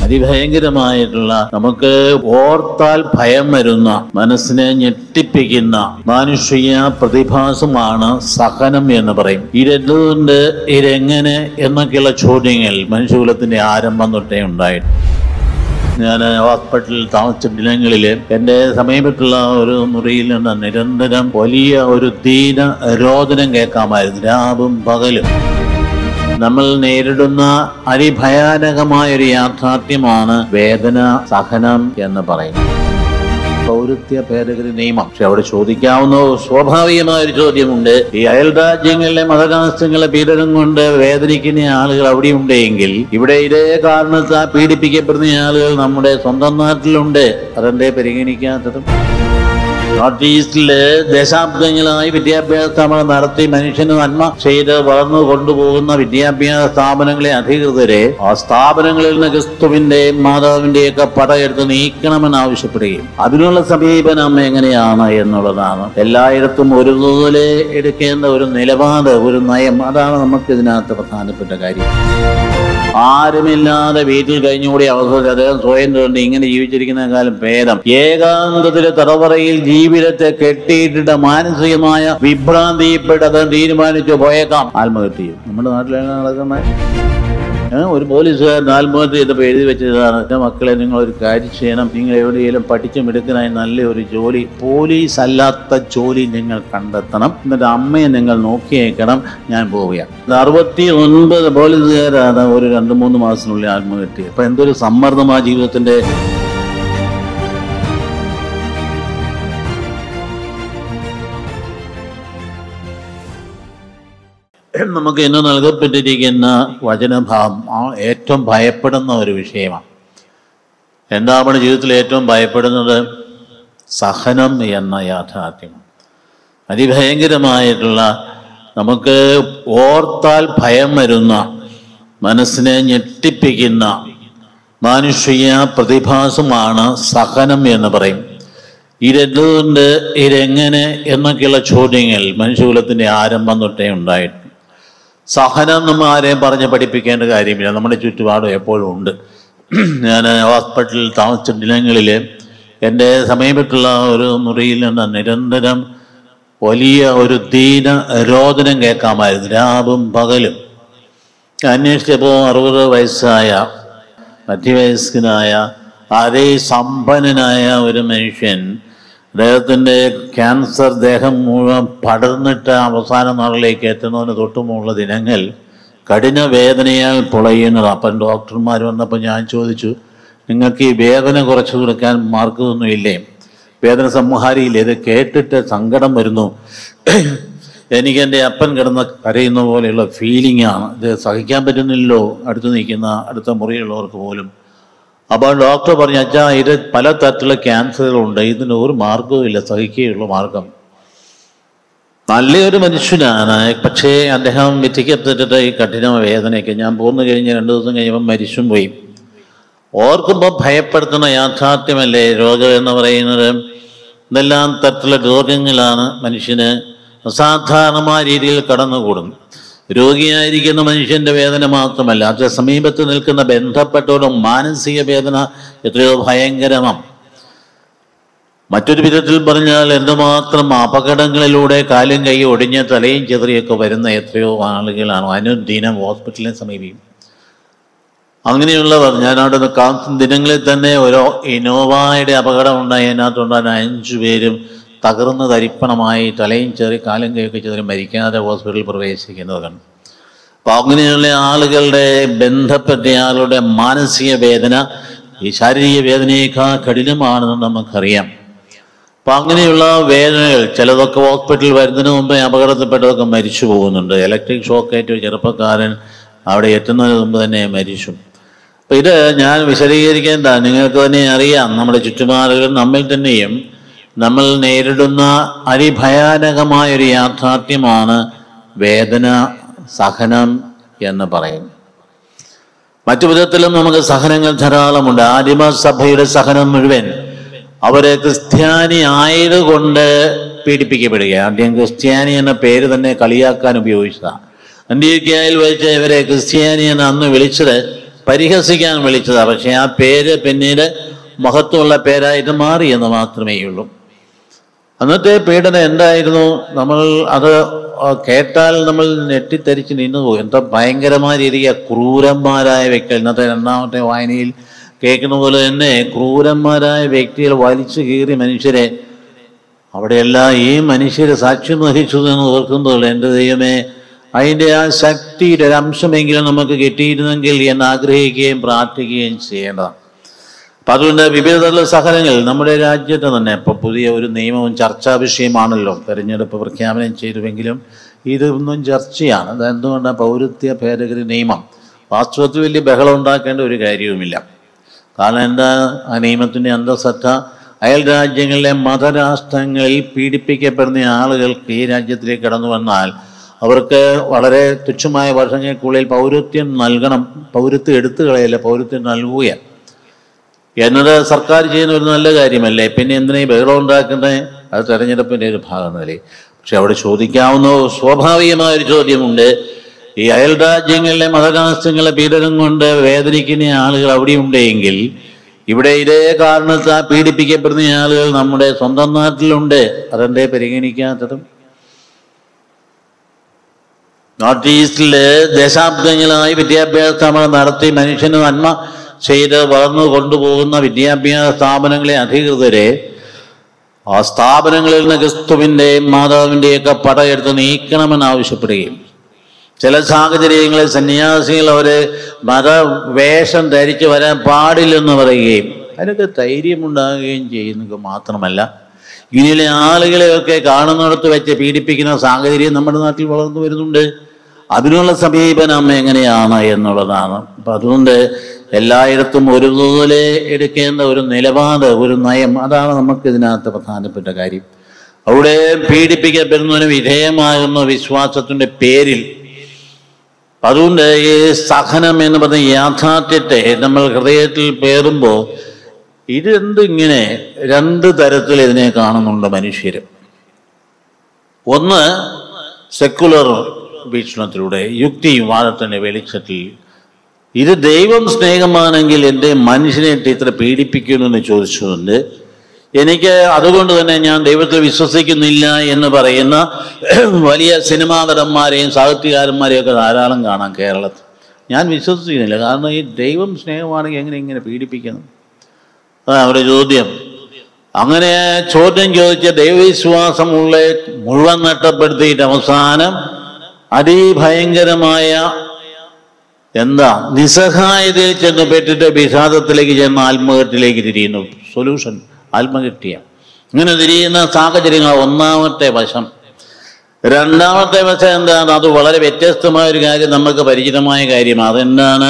അതിഭയങ്കരമായിട്ടുള്ള നമുക്ക് ഓർത്താൽ ഭയം വരുന്ന മനസ്സിനെ ഞെട്ടിപ്പിക്കുന്ന മാനുഷിക പ്രതിഭാസമാണ് സഹനം എന്ന് പറയും ഇതെന്തുകൊണ്ട് ഇതെങ്ങനെ എന്നൊക്കെയുള്ള ചോദ്യങ്ങൾ മനുഷ്യകുലത്തിന്റെ ആരംഭം തൊട്ടേ ഉണ്ടായിട്ടുണ്ട് ഞാൻ ഹോസ്പിറ്റലിൽ താമസിച്ച ദിനങ്ങളിൽ എൻ്റെ സമീപത്തുള്ള ഒരു മുറിയിൽ നിന്ന് നിരന്തരം വലിയ ഒരു ദീന രോദനം കേൾക്കാമായിരുന്നു രാവും പകലും നമ്മൾ നേരിടുന്ന അതിഭയാനകമായ ഒരു യാഥാർത്ഥ്യമാണ് വേദന സഹനം എന്ന് പറയുന്നത് പൗരത്യ ഭേദഗതി നിയമം പക്ഷെ അവിടെ ചോദിക്കാവുന്ന സ്വാഭാവികമായ ഒരു ചോദ്യമുണ്ട് ഈ അയൽ രാജ്യങ്ങളിലെ മതരാഷ്ട്രങ്ങളെ പീഡനം കൊണ്ട് വേദനിക്കുന്ന ആളുകൾ അവിടെ ഉണ്ടെങ്കിൽ ഇവിടെ ഇതേ കാരണത്താൽ പീഡിപ്പിക്കപ്പെടുന്ന ആളുകൾ നമ്മുടെ സ്വന്തം നാട്ടിലുണ്ട് അതെന്തേ പരിഗണിക്കാത്തതും നോർത്ത് ഈസ്റ്റില് ദശാബ്ദങ്ങളായി വിദ്യാഭ്യാസ സ്ഥാപനം നടത്തി മനുഷ്യന് നന്മ ചെയ്ത് വളർന്നു കൊണ്ടുപോകുന്ന വിദ്യാഭ്യാസ സ്ഥാപനങ്ങളെ അധികൃതരെ ആ സ്ഥാപനങ്ങളിൽ നിന്ന് ക്രിസ്തുവിന്റെയും മാതാവിന്റെയും ഒക്കെ പടയെടുത്ത് നീക്കണമെന്ന് ആവശ്യപ്പെടുകയും അതിനുള്ള സമീപനം എങ്ങനെയാണ് എന്നുള്ളതാണ് എല്ലായിടത്തും ഒരുപോലെ എടുക്കേണ്ട ഒരു നിലപാട് ഒരു നയം അതാണ് നമുക്ക് ഇതിനകത്ത് പ്രധാനപ്പെട്ട കാര്യം ആരുമില്ലാതെ വീട്ടിൽ കഴിഞ്ഞുകൂടി അവസരം അദ്ദേഹം സ്വയം തോന്നി ഇങ്ങനെ ജീവിച്ചിരിക്കുന്ന കാലം ഭേദം ഏകാന്തത്തിലെ തടവറയിൽ ജീവിതത്തെ കെട്ടിയിട്ടിട്ട് മാനസികമായ വിഭ്രാന്തിയിൽപ്പെട്ട് അദ്ദേഹം തീരുമാനിച്ചു പോയേക്കാം ആത്മഹത്യ ചെയ്യും നമ്മുടെ നാട്ടിലാണ് നടക്കുന്നത് ഏ, ഒരു പോലീസുകാരൻ ആത്മഹത്യ ചെയ്തപ്പോൾ എഴുതി വെച്ചതാണ് എൻ്റെ മക്കളെ നിങ്ങൾ ഒരു കാര്യം ചെയ്യണം നിങ്ങൾ എവിടെയെങ്കിലും പഠിച്ചു മിടുക്കനായി നല്ല ഒരു ജോലി പോലീസ് അല്ലാത്ത ജോലി നിങ്ങൾ കണ്ടെത്തണം എന്നിട്ട് അമ്മയെ നിങ്ങൾ നോക്കിയേക്കണം ഞാൻ പോവുകയാണ് അറുപത്തി ഒൻപത് പോലീസുകാരാണ് ഒരു രണ്ട് മൂന്ന് മാസത്തിനുള്ളിൽ ആത്മഹത്യ അപ്പൊ എന്തൊരു സമ്മർദ്ദം ആ ജീവിതത്തിന്റെ നമുക്ക് ഇന്ന് നൽകപ്പെട്ടിരിക്കുന്ന വചനഭാവം ആ ഏറ്റവും ഭയപ്പെടുന്ന ഒരു വിഷയമാണ് എന്താ നമ്മുടെ ജീവിതത്തിൽ ഏറ്റവും ഭയപ്പെടുന്നത് സഹനം എന്ന യാഥാർത്ഥ്യം അതിഭയങ്കരമായിട്ടുള്ള നമുക്ക് ഓർത്താൽ ഭയം വരുന്ന മനസ്സിനെ ഞെട്ടിപ്പിക്കുന്ന മാനുഷിക പ്രതിഭാസമാണ് സഹനം എന്ന് പറയും ഇതെന്തുകൊണ്ട് ഇതെങ്ങനെ എന്നൊക്കെയുള്ള ചോദ്യങ്ങൾ മനുഷ്യകുലത്തിന്റെ ആരംഭം തൊട്ടേ ഉണ്ടായിട്ടുണ്ട് സഹനം നമ്മൾ ആരെയും പറഞ്ഞ് പഠിപ്പിക്കേണ്ട കാര്യമില്ല നമ്മുടെ ചുറ്റുപാടും എപ്പോഴും ഉണ്ട് ഞാൻ ഹോസ്പിറ്റലിൽ താമസിച്ച ദിനങ്ങളിൽ എൻ്റെ സമീപത്തുള്ള ഒരു മുറിയിൽ നിന്ന് നിരന്തരം വലിയ ഒരു ദീന രോദനം കേൾക്കാമായിരുന്നു രാവും പകലും അന്വേഷിച്ചപ്പോൾ അറുപത് വയസ്സായ മധ്യവയസ്കനായ അതേ സമ്പന്നനായ ഒരു മനുഷ്യൻ അദ്ദേഹത്തിൻ്റെ ക്യാൻസർ ദേഹം മുഴുവൻ പടർന്നിട്ട് അവസാന നാളിലേക്ക് എത്തുന്നതിന് തൊട്ടുമുള്ള ദിനങ്ങൾ കഠിന വേദനയാൽ പൊളയുന്നത് അപ്പം ഡോക്ടർമാർ വന്നപ്പോൾ ഞാൻ ചോദിച്ചു നിങ്ങൾക്ക് ഈ വേദന കുറച്ചു കൊടുക്കാൻ മാർഗമൊന്നും ഇല്ലേ വേദന സംഹാരിയില്ല ഇത് കേട്ടിട്ട് സങ്കടം വരുന്നു എനിക്ക് എൻ്റെ അപ്പൻ കിടന്ന് കരയുന്ന പോലെയുള്ള ഫീലിംഗ് ആണ് ഇത് സഹിക്കാൻ പറ്റുന്നില്ലല്ലോ അടുത്ത് നിൽക്കുന്ന അടുത്ത മുറിയുള്ളവർക്ക് പോലും അപ്പോൾ ഡോക്ടർ പറഞ്ഞു അച്ഛാ ഇത് പല തരത്തിലുള്ള ക്യാൻസറുകളുണ്ട് ഇതിന് ഒരു മാർഗവും ഇല്ല സഹിക്കുകയുള്ള മാർഗം നല്ലൊരു മനുഷ്യനാണ് പക്ഷേ അദ്ദേഹം വിധിക്കപ്പെട്ടിട്ട് ഈ കഠിന വേദനയ്ക്ക് ഞാൻ പോന്നു കഴിഞ്ഞ് രണ്ട് ദിവസം കഴിയുമ്പോൾ മരിച്ചും പോയി ഓർക്കുമ്പോൾ ഭയപ്പെടുത്തുന്ന യാഥാർത്ഥ്യമല്ലേ രോഗം എന്ന് പറയുന്നത് ഇതെല്ലാം തരത്തിലുള്ള രോഗങ്ങളാണ് മനുഷ്യന് അസാധാരണമായ രീതിയിൽ കടന്നുകൂടും രോഗിയായിരിക്കുന്ന മനുഷ്യന്റെ വേദന മാത്രമല്ല അത് സമീപത്ത് നിൽക്കുന്ന ബന്ധപ്പെട്ടവരും മാനസിക വേദന എത്രയോ ഭയങ്കരമാണ് മറ്റൊരു വിധത്തിൽ പറഞ്ഞാൽ എന്തുമാത്രം അപകടങ്ങളിലൂടെ കാലും കൈ ഒടിഞ്ഞ തലയും ചെറിയൊക്കെ വരുന്ന എത്രയോ ആളുകളാണ് അനുദിനം ഹോസ്പിറ്റലിനെ സമീപിക്കും അങ്ങനെയുള്ളവർ ഞാൻ അവിടെ നിന്ന് കാത്തുന്ന ദിനങ്ങളിൽ തന്നെ ഓരോ ഇനോവയുടെ അപകടം ഉണ്ടായി അതിനകത്തുണ്ടായ അഞ്ചു പേരും തകർന്ന് തരിപ്പണമായി തലയും ചെറിയ കാലും കൈയൊക്കെ ചെറിയ മരിക്കാതെ ഹോസ്പിറ്റലിൽ പ്രവേശിക്കുന്നത് കണ്ടു അപ്പൊ അങ്ങനെയുള്ള ആളുകളുടെ ബന്ധപ്പെട്ട ആളുടെ മാനസിക വേദന ഈ ശാരീരിക വേദനയേക്കാൾ കഠിനമാണെന്ന് നമുക്കറിയാം അപ്പൊ അങ്ങനെയുള്ള വേദനകൾ ചിലതൊക്കെ ഹോസ്പിറ്റലിൽ വരുന്നതിന് മുമ്പേ അപകടത്തിൽപ്പെട്ടതൊക്കെ മരിച്ചു പോകുന്നുണ്ട് ഇലക്ട്രിക് ഷോക്കേറ്റ ഒരു ചെറുപ്പക്കാരൻ അവിടെ എത്തുന്നതിന് മുമ്പ് തന്നെ മരിച്ചു അപ്പൊ ഇത് ഞാൻ വിശദീകരിക്കേണ്ട നിങ്ങൾക്ക് തന്നെ അറിയാം നമ്മുടെ ചുറ്റുപാടുകളും നമ്മിൽ തന്നെയും നമ്മൾ നേരിടുന്ന അതിഭയാനകമായ ഒരു യാഥാർത്ഥ്യമാണ് വേദന സഹനം എന്ന് പറയും മറ്റു വിധത്തിലും നമുക്ക് സഹനങ്ങൾ ധാരാളമുണ്ട് ആദിമസഭയുടെ സഹനം മുഴുവൻ അവരെ ക്രിസ്ത്യാനി ആയതുകൊണ്ട് പീഡിപ്പിക്കപ്പെടുക ആദ്യം ക്രിസ്ത്യാനി എന്ന പേര് തന്നെ കളിയാക്കാൻ ഉപയോഗിച്ചതാണ് അന്ത്യക്കയിൽ വെച്ച് ഇവരെ ക്രിസ്ത്യാനി എന്ന് അന്ന് വിളിച്ചത് പരിഹസിക്കാൻ വിളിച്ചതാണ് പക്ഷേ ആ പേര് പിന്നീട് മഹത്വമുള്ള പേരായിട്ട് മാറി എന്ന് മാത്രമേ ഉള്ളൂ അന്നത്തെ പീഡനം എന്തായിരുന്നു നമ്മൾ അത് കേട്ടാൽ നമ്മൾ ഞെട്ടിത്തരിച്ച് നിന്നു പോകും എന്താ ഭയങ്കരമായ രീതിയിൽ ക്രൂരന്മാരായ വ്യക്തികൾ ഇന്നത്തെ രണ്ടാമത്തെ വായനയിൽ കേൾക്കുന്ന പോലെ തന്നെ ക്രൂരന്മാരായ വ്യക്തികൾ വലിച്ചു കീറി മനുഷ്യരെ അവിടെയെല്ലാം ഈ മനുഷ്യർ സാക്ഷ്യം വഹിച്ചു എന്ന് ഓർക്കുമ്പോൾ എൻ്റെ ദൈവമേ അതിൻ്റെ ആ ശക്തിയുടെ ഒരു അംശമെങ്കിലും നമുക്ക് കിട്ടിയിരുന്നെങ്കിൽ എന്ന് ആഗ്രഹിക്കുകയും പ്രാർത്ഥിക്കുകയും ചെയ്യേണ്ടതാണ് അപ്പം അതുകൊണ്ട് വിവിധ തരം സഹനങ്ങൾ നമ്മുടെ രാജ്യത്ത് തന്നെ ഇപ്പോൾ പുതിയ ഒരു നിയമവും ചർച്ചാ വിഷയമാണല്ലോ തെരഞ്ഞെടുപ്പ് പ്രഖ്യാപനം ചെയ്തുവെങ്കിലും ഇതൊന്നും ചർച്ചയാണ് അതെന്തുകൊണ്ടാണ് പൗരത്വ ഭേദഗതി നിയമം വാസ്തവത്തിൽ വലിയ ബഹളം ഉണ്ടാക്കേണ്ട ഒരു കാര്യവുമില്ല കാരണം എന്താ ആ നിയമത്തിൻ്റെ അന്തസത്ത അയൽ രാജ്യങ്ങളിലെ മതരാഷ്ട്രങ്ങളിൽ പീഡിപ്പിക്കപ്പെടുന്ന ആളുകൾക്ക് ഈ രാജ്യത്തിലേക്ക് കടന്നു വന്നാൽ അവർക്ക് വളരെ തുച്ഛമായ വർഷങ്ങൾക്കുള്ളിൽ പൗരത്വം നൽകണം പൗരത്വം എടുത്തു കളയല്ല പൗരത്വം നൽകുകയാണ് എന്നത് സർക്കാർ ചെയ്യുന്ന ഒരു നല്ല കാര്യമല്ലേ പിന്നെ എന്തിനാ ഈ ബഹളം ഉണ്ടാക്കുന്നത് അത് തെരഞ്ഞെടുപ്പിൻ്റെ ഒരു ഭാഗം നിലയിൽ പക്ഷെ അവിടെ ചോദിക്കാവുന്ന സ്വാഭാവികമായ ഒരു ചോദ്യമുണ്ട് ഈ അയൽ രാജ്യങ്ങളിലെ മതരാഷ്ട്രങ്ങളെ പീഡനം കൊണ്ട് വേദനിക്കുന്ന ആളുകൾ അവിടെ ഉണ്ടെങ്കിൽ ഇവിടെ ഇതേ കാരണത്താൽ പീഡിപ്പിക്കപ്പെടുന്ന ആളുകൾ നമ്മുടെ സ്വന്തം നാട്ടിലുണ്ട് അതെന്തേ പരിഗണിക്കാത്തതും നോർത്ത് ഈസ്റ്റില് ദശാബ്ദങ്ങളായി വിദ്യാഭ്യാസ സ്ഥാപനം നടത്തി മനുഷ്യന് നന്മ ചെയ്ത് വളർന്നു കൊണ്ടുപോകുന്ന വിദ്യാഭ്യാസ സ്ഥാപനങ്ങളെ അധികൃതരെ ആ സ്ഥാപനങ്ങളിൽ നിന്ന് ക്രിസ്തുവിൻ്റെയും മാതാവിൻ്റെയൊക്കെ പടയെടുത്ത് നീക്കണമെന്ന് ആവശ്യപ്പെടുകയും ചില സാഹചര്യങ്ങളിൽ സന്യാസികൾ അവര് മതവേഷം ധരിച്ച് വരാൻ പാടില്ലെന്ന് പറയുകയും അതിനൊക്കെ ധൈര്യമുണ്ടാകുകയും ചെയ്യുന്നത് മാത്രമല്ല ഇങ്ങനെയുള്ള ആളുകളെയൊക്കെ കാണുന്നിടത്ത് വെച്ച് പീഡിപ്പിക്കുന്ന സാഹചര്യം നമ്മുടെ നാട്ടിൽ വളർന്നു വരുന്നുണ്ട് അതിനുള്ള സമീപനം എങ്ങനെയാണ് എന്നുള്ളതാണ് അപ്പം അതുകൊണ്ട് എല്ലായിടത്തും ഒരുപോലെ എടുക്കേണ്ട ഒരു നിലപാട് ഒരു നയം അതാണ് നമുക്ക് ഇതിനകത്ത് പ്രധാനപ്പെട്ട കാര്യം അവിടെ പീഡിപ്പിക്കപ്പെടുന്നതിന് വിധേയമാകുന്ന വിശ്വാസത്തിൻ്റെ പേരിൽ അതുകൊണ്ട് ഈ സഹനം എന്ന് പറഞ്ഞ യാഥാർത്ഥ്യത്തെ നമ്മൾ ഹൃദയത്തിൽ പേറുമ്പോൾ ഇതെന്തിങ്ങനെ രണ്ട് തരത്തിൽ ഇതിനെ കാണുന്നുണ്ട് മനുഷ്യർ ഒന്ന് സെക്കുലർ വീക്ഷണത്തിലൂടെ യുക്തിയും വാദത്തിൻ്റെ വെളിച്ചത്തിൽ ഇത് ദൈവം സ്നേഹമാണെങ്കിൽ എൻ്റെ മനുഷ്യനെ ഇത്ര പീഡിപ്പിക്കുമെന്ന് ചോദിച്ചുകൊണ്ട് എനിക്ക് അതുകൊണ്ട് തന്നെ ഞാൻ ദൈവത്തിൽ വിശ്വസിക്കുന്നില്ല എന്ന് പറയുന്ന വലിയ സിനിമാ നടന്മാരെയും സാഹിത്യകാരന്മാരെയും ഒക്കെ ധാരാളം കാണാം കേരളത്തിൽ ഞാൻ വിശ്വസിക്കുന്നില്ല കാരണം ഈ ദൈവം സ്നേഹമാണെങ്കിൽ എങ്ങനെ ഇങ്ങനെ പീഡിപ്പിക്കുന്നു അതാണ് അവരുടെ ചോദ്യം അങ്ങനെ ചോദ്യം ചോദിച്ച ദൈവവിശ്വാസമുള്ള മുഴുവൻ നഷ്ടപ്പെടുത്തിയിട്ട് അവസാനം അതിഭയങ്കരമായ എന്താ നിസ്സഹായതയിൽ ചെന്ന് പെട്ടിട്ട് വിഷാദത്തിലേക്ക് ചെന്ന് ആത്മഹത്യയിലേക്ക് തിരിയുന്നു സൊല്യൂഷൻ ആത്മഹത്യ ഇങ്ങനെ തിരിയുന്ന സാഹചര്യങ്ങൾ ഒന്നാമത്തെ വശം രണ്ടാമത്തെ വശം എന്താണ് അത് വളരെ വ്യത്യസ്തമായ ഒരു കാര്യം നമുക്ക് പരിചിതമായ കാര്യമാണ് അതെന്താണ്